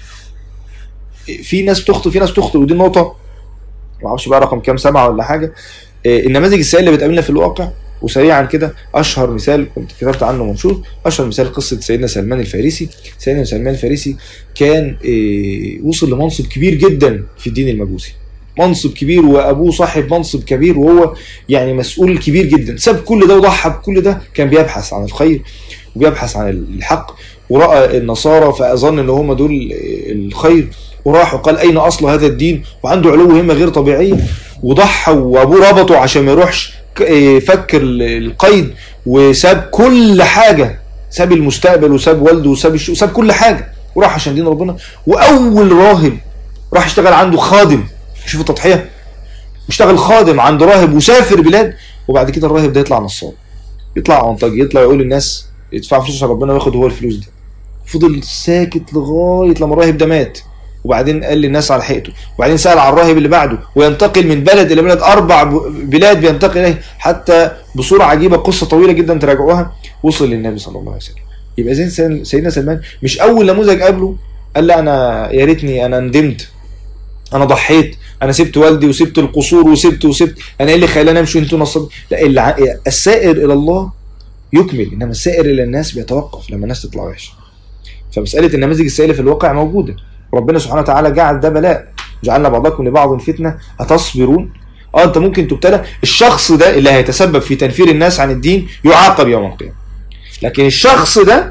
في ناس بتخطئ في ناس بتخطئ ودي النقطه ما اعرفش بقى رقم كام سبعه ولا حاجه إيه، النماذج السيئه اللي بتقابلنا في الواقع وسريعا كده اشهر مثال كنت كتبت عنه منشور اشهر مثال قصه سيدنا سلمان الفارسي سيدنا سلمان الفارسي كان إيه، وصل لمنصب كبير جدا في الدين المجوسي منصب كبير وابوه صاحب منصب كبير وهو يعني مسؤول كبير جدا ساب كل ده وضحى بكل ده كان بيبحث عن الخير وبيبحث عن الحق وراى النصارى فاظن ان هم دول الخير وراح وقال اين اصل هذا الدين وعنده علو همه غير طبيعيه وضحى وابوه ربطه عشان ما يروحش ك- إيه، فك ال- القيد وساب كل حاجه ساب المستقبل وساب والده وساب الش... وساب كل حاجه وراح عشان دين ربنا واول راهب راح اشتغل عنده خادم شوف التضحيه اشتغل خادم عند راهب وسافر بلاد وبعد كده الراهب ده يطلع نصاب يطلع عنطجي يطلع يقول للناس يدفعوا فلوس عشان ربنا وياخد هو الفلوس دي فضل ساكت لغايه لما الراهب ده مات وبعدين قال للناس على حقيقته وبعدين سال على الراهب اللي بعده وينتقل من بلد الى بلد اربع ب- بلاد بينتقل اليه حتى بصوره عجيبه قصه طويله جدا تراجعوها وصل للنبي صلى الله عليه وسلم يبقى زين سيدنا- سيدنا سلمان مش اول نموذج قابله قال لا انا يا ريتني انا ندمت انا ضحيت انا سبت والدي وسبت القصور وسبت وسبت انا ايه اللي خلاني امشي انتوا نصب لا اللي ع- السائر الى الله يكمل انما السائر الى الناس بيتوقف لما الناس تطلع وحشه فمساله النماذج السائله في الواقع موجوده ربنا سبحانه وتعالى جعل ده بلاء جعلنا بعضكم لبعض فتنه اتصبرون اه انت ممكن تبتلى الشخص ده اللي هيتسبب في تنفير الناس عن الدين يعاقب يوم القيامه لكن الشخص ده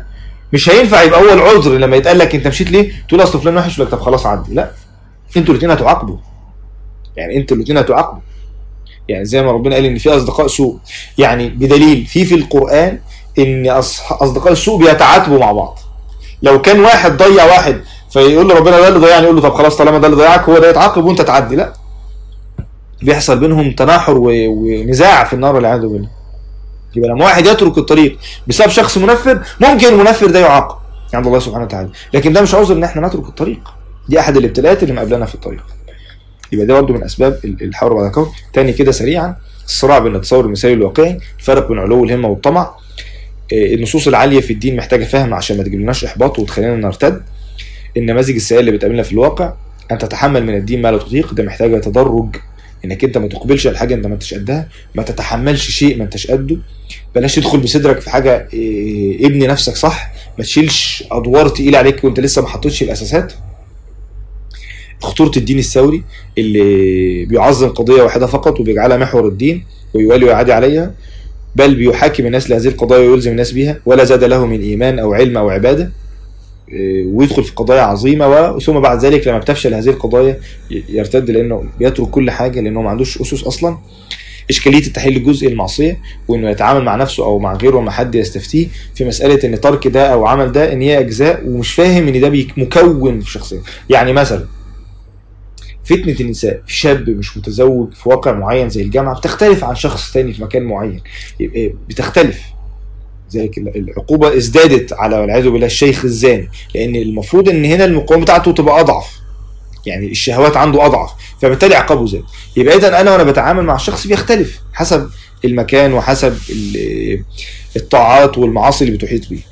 مش هينفع يبقى هو العذر لما يتقال لك انت مشيت ليه تقول اصل فلان وحش يقول لك طب خلاص عدي لا انتوا الاثنين هتعاقبوا يعني انتوا الاثنين هتعاقبوا يعني زي ما ربنا قال ان في اصدقاء سوء يعني بدليل في في القران ان أص- اصدقاء السوء بيتعاتبوا مع بعض لو كان واحد ضيع واحد فيقول له ربنا ده اللي ضيعني يقول له طب خلاص طالما ده اللي ضيعك هو ده يتعاقب وانت تعدي لا بيحصل بينهم تناحر و- ونزاع في النار والعياذ بالله يبقى لما واحد يترك الطريق بسبب شخص منفر ممكن المنفر ده يعاقب عند الله سبحانه وتعالى لكن ده مش عذر ان احنا نترك الطريق دي احد الابتلاءات اللي مقابلنا في الطريق يبقى ده برضه من اسباب ال- الحور بعد الكون تاني كده سريعا الصراع بين التصور المثالي والواقعي الفرق بين علو الهمه والطمع إيه، النصوص العاليه في الدين محتاجه فهم عشان ما تجيبلناش احباط وتخلينا نرتد النماذج السيئه اللي بتقابلنا في الواقع ان تتحمل من الدين ما لا تطيق ده محتاجه تدرج انك انت ما تقبلش على حاجه انت ما انتش قدها ما تتحملش شيء ما انتش قده بلاش تدخل بصدرك في حاجه إيه، ابني نفسك صح ما تشيلش ادوار تقيله عليك وانت لسه ما حطيتش الاساسات خطوره الدين الثوري اللي بيعظم قضيه واحده فقط وبيجعلها محور الدين ويوالي ويعادي عليها بل بيحاكم الناس لهذه القضايا ويلزم الناس بها ولا زاد له من ايمان او علم او عباده إيه، ويدخل في قضايا عظيمه و- ثم بعد ذلك لما بتفشل هذه القضايا ي- يرتد لانه بيترك كل حاجه لانه ما عندوش اسس اصلا اشكاليه التحليل الجزئي المعصيه وانه يتعامل مع نفسه او مع غيره وما حد يستفتيه في مساله ان ترك ده او عمل ده ان هي اجزاء ومش فاهم ان ده بيك- مكون في الشخصيه يعني مثلا فتنة النساء في شاب مش متزوج في واقع معين زي الجامعة بتختلف عن شخص تاني في مكان معين يبقى بتختلف ذلك العقوبة ازدادت على والعياذ بالله الشيخ الزاني لأن المفروض إن هنا المقاومة بتاعته تبقى أضعف يعني الشهوات عنده أضعف فبالتالي عقابه زاد يبقى إذا أنا وأنا بتعامل مع الشخص بيختلف حسب المكان وحسب ال- الطاعات والمعاصي اللي بتحيط بيه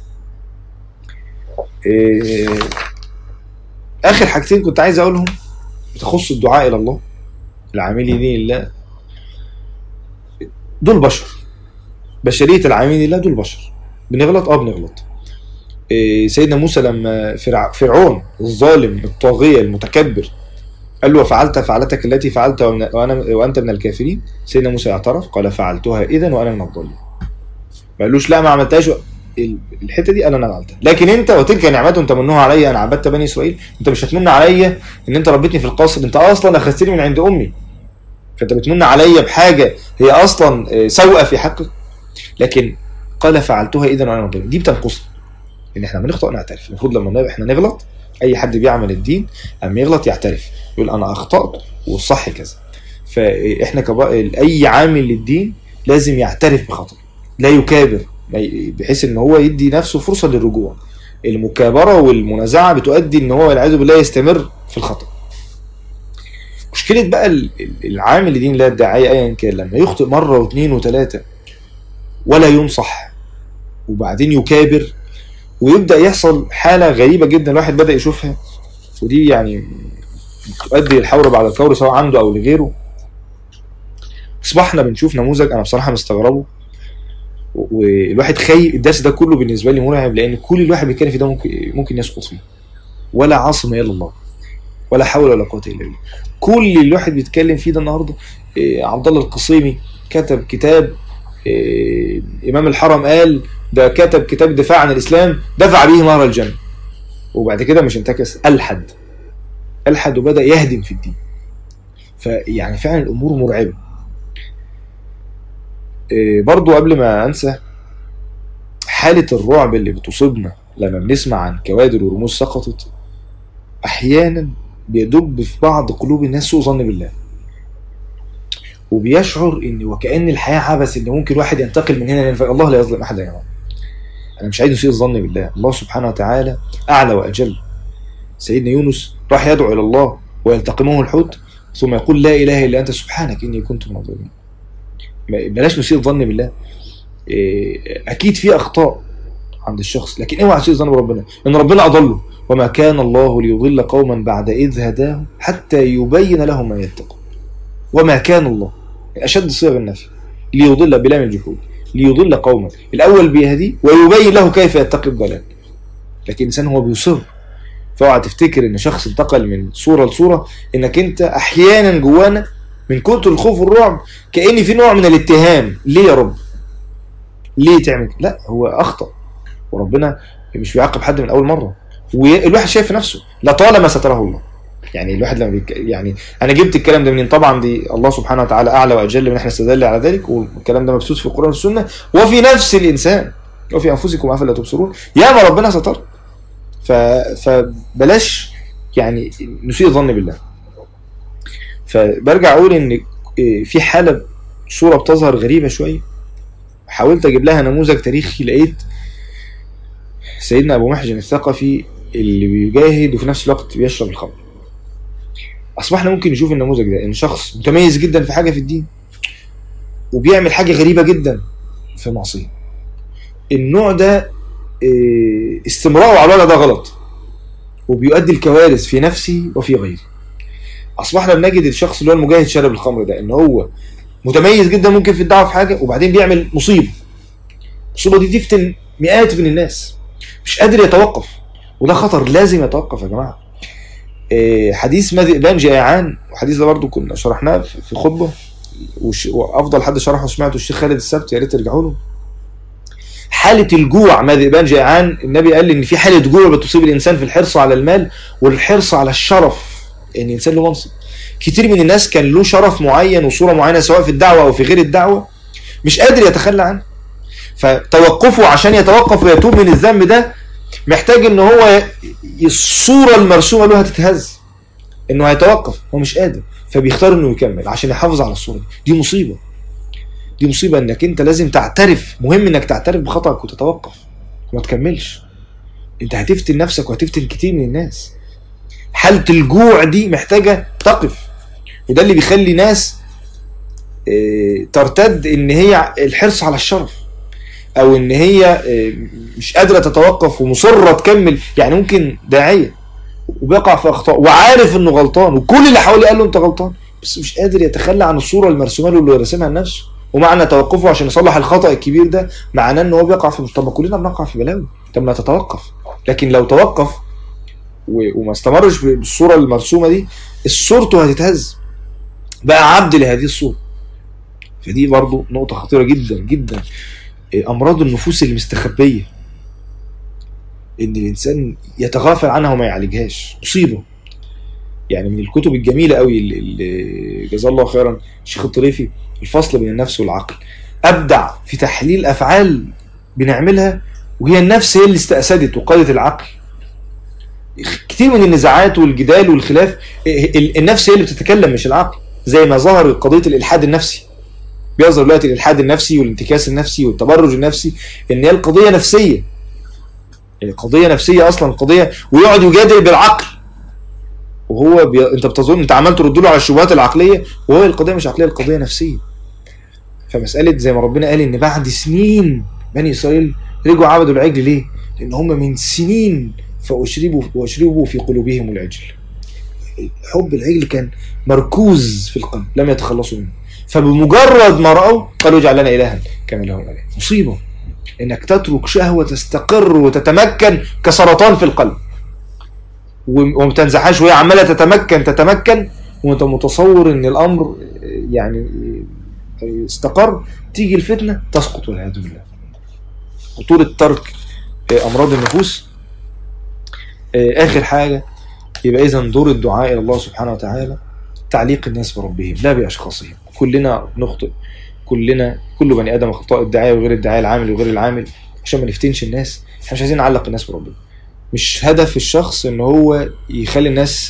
إيه، آخر حاجتين كنت عايز أقولهم بتخص الدعاء الى الله العاملين لله دول بشر بشريه العاملين لله دول بشر بنغلط اه بنغلط إيه، سيدنا موسى لما فرع فرعون الظالم الطاغيه المتكبر قال له وفعلت فعلتك التي فعلت ومن- وانا وانت من الكافرين سيدنا موسى اعترف قال فعلتها اذا وانا من الضالين ما قالوش لا ما عملتهاش ال- الحته دي انا عملتها لكن انت وتلك نعمته تمنها علي انا عبدت بني اسرائيل انت مش هتمن عليا ان انت ربيتني في القصر انت اصلا اخذتني من عند امي فانت بتمن عليا بحاجه هي اصلا آه، سوءه في حقك لكن قال فعلتها اذا وانا من الضالين دي بتنقصنا ان احنا بنخطئ نعترف المفروض لما نبقى احنا نغلط اي حد بيعمل الدين اما يغلط يعترف يقول انا اخطات والصح كذا فاحنا كبا... اي عامل للدين لازم يعترف بخطأ لا يكابر ما ي- بحيث ان هو يدي نفسه فرصه للرجوع المكابره والمنازعه بتؤدي ان هو والعياذ بالله يستمر في الخطأ مشكله بقى ال- ال- العامل لدين الله الداعيه ايا كان لما يخطئ مره واثنين وثلاثه ولا ينصح وبعدين يكابر ويبدا يحصل حاله غريبه جدا الواحد بدا يشوفها ودي يعني تؤدي الحور بعد الكور سواء عنده او لغيره اصبحنا بنشوف نموذج انا بصراحه مستغربه و- والواحد خايف الدرس ده كله بالنسبه لي مرعب لان كل الواحد بيتكلم فيه ده ممكن ممكن يسقط فيه ولا عاصم الا الله ولا حول ولا قوه الا بالله كل اللي الواحد بيتكلم فيه ده النهارده إيه، عبد الله القصيمي كتب كتاب إيه، امام الحرم قال ده كتب كتاب دفاع عن الاسلام دفع به نار الجنه وبعد كده مش انتكس الحد الحد وبدا يهدم في الدين فيعني فعلا الامور مرعبه إيه، برضو قبل ما انسى حاله الرعب اللي بتصيبنا لما بنسمع عن كوادر ورموز سقطت احيانا بيدب في بعض قلوب الناس سوء ظن بالله وبيشعر ان وكأن الحياه عبث ان ممكن واحد ينتقل من هنا لهنا الله لا يظلم احدا يا جماعه انا مش عايز اسيء الظن بالله الله سبحانه وتعالى اعلى واجل سيدنا يونس راح يدعو الى الله ويلتقمه الحوت ثم يقول لا اله الا انت سبحانك اني كنت من الظالمين ما- بلاش نسيء الظن بالله إيه، اكيد في اخطاء عند الشخص لكن اوعى تسيء الظن بربنا ان ربنا اضله وما كان الله ليضل قوما بعد اذ هداهم حتى يبين لهم ما يتقون وما كان الله اشد صيغ النفي ليضل بلام الجحود ليضل قوما الاول بيهديه ويبين له كيف يتقي الضلال لكن الانسان هو بيصر فاوعى تفتكر ان شخص انتقل من صوره لصوره انك انت احيانا جوانا من كتر الخوف والرعب كان في نوع من الاتهام ليه يا رب ليه تعمل كده؟ لا هو اخطا وربنا مش بيعاقب حد من اول مره والواحد شايف في نفسه لطالما ستره الله يعني الواحد لما بيك... يعني انا جبت الكلام ده منين طبعا دي الله سبحانه وتعالى اعلى واجل من احنا استدل على ذلك والكلام ده مبثوث في القران والسنه وفي نفس الانسان وفي انفسكم افلا تبصرون يا ما ربنا ستر ف... فبلاش يعني نسيء الظن بالله فبرجع اقول ان في حاله صوره بتظهر غريبه شويه حاولت اجيب لها نموذج تاريخي لقيت سيدنا ابو محجن الثقفي اللي بيجاهد وفي نفس الوقت بيشرب الخمر اصبحنا ممكن نشوف النموذج ده ان شخص متميز جدا في حاجه في الدين وبيعمل حاجه غريبه جدا في معصيه النوع ده استمراره على الوضع ده غلط وبيؤدي الكوارث في نفسي وفي غيري اصبحنا بنجد الشخص اللي هو المجاهد شارب الخمر ده ان هو متميز جدا ممكن في الدعوه في حاجه وبعدين بيعمل مصيبه المصيبه دي تفتن مئات من الناس مش قادر يتوقف وده خطر لازم يتوقف يا جماعه حديث ما ذئبان جائعان والحديث ده برضو كنا شرحناه في خطبه وافضل حد شرحه سمعته الشيخ خالد السبت يا ريت ترجعوا له حالة الجوع ما ذئبان جائعان النبي قال ان في حالة جوع بتصيب الانسان في الحرص على المال والحرص على الشرف ان الانسان له منصب كتير من الناس كان له شرف معين وصورة معينة سواء في الدعوة او في غير الدعوة مش قادر يتخلى عنه فتوقفه عشان يتوقف ويتوب من الذنب ده محتاج ان هو الصورة المرسومة له هتتهز انه هيتوقف هو مش قادر فبيختار انه يكمل عشان يحافظ على الصورة دي دي مصيبة دي مصيبة انك انت لازم تعترف مهم انك تعترف بخطأك وتتوقف وما تكملش انت هتفتن نفسك وهتفتن كتير من الناس حالة الجوع دي محتاجة تقف وده اللي بيخلي ناس ترتد ان هي الحرص على الشرف او ان هي مش قادرة تتوقف ومصرة تكمل يعني ممكن داعية وبيقع في اخطاء وعارف انه غلطان وكل اللي حواليه قال له انت غلطان بس مش قادر يتخلى عن الصورة المرسومة له اللي راسمها لنفسه ومعنى توقفه عشان يصلح الخطأ الكبير ده معناه ان هو بيقع في طب ما كلنا بنقع في بلاوي طب ما تتوقف لكن لو توقف وما استمرش بالصورة المرسومة دي صورته هتتهز بقى عبد لهذه الصورة فدي برضو نقطة خطيرة جدا جدا أمراض النفوس المستخبية إن الإنسان يتغافل عنها وما يعالجهاش مصيبة يعني من الكتب الجميلة قوي اللي جزاه الله خيرا الشيخ الطريفي الفصل بين النفس والعقل أبدع في تحليل أفعال بنعملها وهي النفس هي اللي استأسدت وقادت العقل كتير من النزاعات والجدال والخلاف النفس هي اللي بتتكلم مش العقل زي ما ظهر قضية الإلحاد النفسي بيظهر دلوقتي الإلحاد النفسي والانتكاس النفسي والتبرج النفسي إن هي القضية نفسية يعني قضية نفسية أصلا قضية ويقعد يجادل بالعقل وهو بي... انت بتظن انت عمال ترد له على الشبهات العقليه وهو القضيه مش عقليه القضيه نفسيه فمساله زي ما ربنا قال ان بعد سنين بني اسرائيل رجعوا عبدوا العجل ليه؟ لان هم من سنين فاشربوا واشربوا في قلوبهم العجل حب العجل كان مركوز في القلب لم يتخلصوا منه فبمجرد ما راوا قالوا اجعل لنا الها كما لهم اله مصيبه انك تترك شهوه تستقر وتتمكن كسرطان في القلب وما تنزعهاش وهي عماله تتمكن تتمكن وانت متصور ان الامر يعني استقر تيجي الفتنه تسقط والعياذ بالله خطوره ترك امراض النفوس اخر حاجه يبقى اذا دور الدعاء الى الله سبحانه وتعالى تعليق الناس بربهم لا باشخاصهم كلنا نخطئ كلنا كل بني ادم خطاء الداعيه وغير الداعيه العامل وغير العامل عشان ما نفتنش الناس احنا مش عايزين نعلق الناس بربنا مش هدف الشخص ان هو يخلي الناس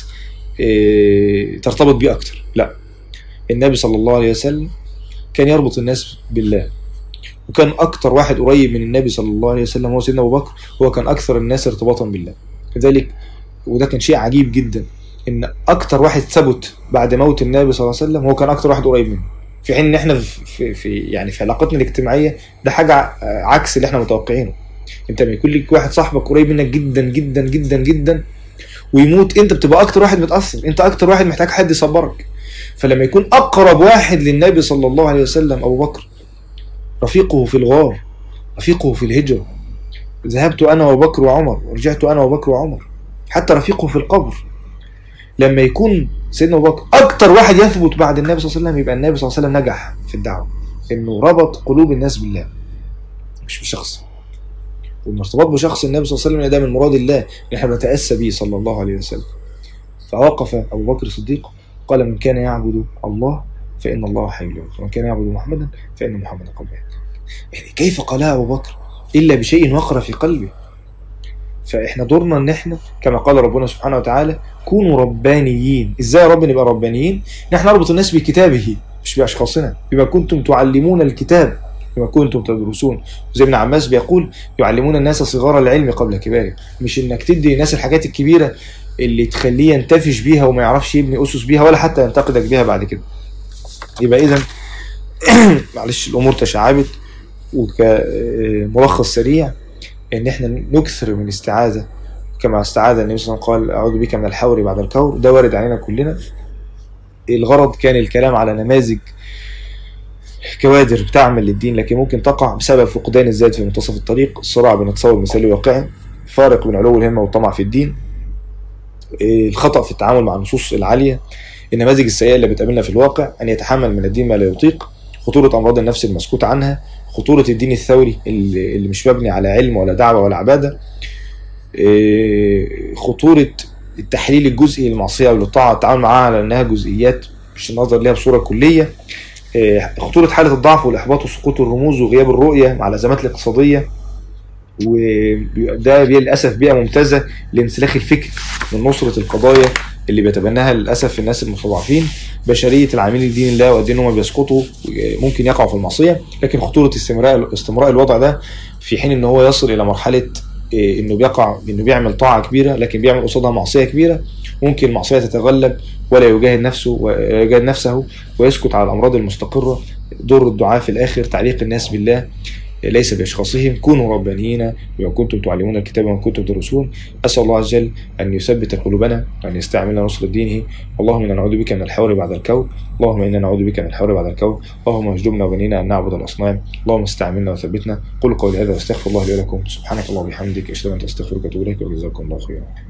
ترتبط بيه اكتر لا النبي صلى الله عليه وسلم كان يربط الناس بالله وكان اكتر واحد قريب من النبي صلى الله عليه وسلم هو سيدنا ابو بكر هو كان اكثر الناس ارتباطا بالله لذلك وده كان شيء عجيب جدا ان اكتر واحد ثبت بعد موت النبي صلى الله عليه وسلم هو كان اكتر واحد قريب منه في حين ان احنا في, في يعني في علاقتنا الاجتماعيه ده حاجه عكس اللي احنا متوقعينه انت لما يكون لك واحد صاحبك قريب منك جدا جدا جدا جدا ويموت انت بتبقى اكتر واحد متاثر انت اكتر واحد محتاج حد يصبرك فلما يكون اقرب واحد للنبي صلى الله عليه وسلم ابو بكر رفيقه في الغار رفيقه في الهجره ذهبت انا وابو بكر وعمر ورجعت انا وابو بكر وعمر حتى رفيقه في القبر لما يكون سيدنا ابو بكر اكتر واحد يثبت بعد النبي صلى الله عليه وسلم يبقى النبي صلى الله عليه وسلم نجح في الدعوه انه ربط قلوب الناس بالله مش بشخص والارتباط بشخص النبي صلى الله عليه وسلم ده من مراد الله ان احنا بنتاسى به صلى الله عليه وسلم فوقف ابو بكر الصديق قال من كان يعبد الله فان الله حي لا يموت ومن كان يعبد محمدا فان محمدا قد مات يعني كيف قالها ابو بكر الا بشيء وقر في قلبه فاحنا دورنا ان احنا كما قال ربنا سبحانه وتعالى كونوا ربانيين ازاي يا رب نبقى ربانيين نحن نربط الناس بكتابه مش باشخاصنا بما كنتم تعلمون الكتاب بما كنتم تدرسون زي ابن عباس بيقول يعلمون الناس صغار العلم قبل كباره مش انك تدي الناس الحاجات الكبيره اللي تخليه ينتفش بيها وما يعرفش يبني اسس بيها ولا حتى ينتقدك بيها بعد كده يبقى اذا معلش الامور تشعبت وكملخص سريع ان احنا نكثر من الاستعاذه كما استعاذ النبي صلى الله عليه وسلم قال اعوذ بك من الحور بعد الكور ده وارد علينا كلنا الغرض كان الكلام على نماذج كوادر بتعمل للدين لكن ممكن تقع بسبب فقدان الذات في منتصف الطريق الصراع بين التصور المثالي والواقعي فارق بين علو الهمه والطمع في الدين الخطا في التعامل مع النصوص العاليه النماذج السيئه اللي بتقابلنا في الواقع ان يتحمل من الدين ما لا يطيق خطوره امراض النفس المسكوت عنها خطوره الدين الثوري اللي اللي مش مبني على علم ولا دعوه ولا عباده إيه، خطوره التحليل الجزئي للمعصيه وللطاعه التعامل معاها على انها جزئيات مش النظر ليها بصوره كليه إيه، خطوره حاله الضعف والاحباط وسقوط الرموز وغياب الرؤيه مع الازمات الاقتصاديه وده بي- للاسف بيئه ممتازه لانسلاخ الفكر من نصره القضايا اللي بيتبناها للاسف الناس المستضعفين بشريه العاملين لدين الله وقد ان هم بيسقطوا ممكن يقعوا في المعصيه لكن خطوره استمراء استمراء الوضع ده في حين ان هو يصل الى مرحله إيه، انه بيقع انه بيعمل طاعه كبيره لكن بيعمل قصادها معصيه كبيره ممكن المعصيه تتغلب ولا يجاهد نفسه ولا يجاهد نفسه ويسكت على الامراض المستقره دور الدعاء في الاخر تعليق الناس بالله ليس باشخاصهم كونوا ربانيين بما كنتم تعلمون الكتاب وما كنتم تدرسون اسال الله عز وجل ان يثبت قلوبنا وان يستعملنا نصر دينه اللهم انا نعوذ بك من الحور بعد الكون اللهم انا نعوذ بك من الحور بعد الكون اللهم اجدبنا وبنينا ان نعبد الاصنام اللهم استعملنا وثبتنا قل قولي هذا واستغفر الله لي ولكم سبحانك اللهم وبحمدك اشهد ان لا اله الا انت استغفرك واتوب اليك وجزاكم الله خيرا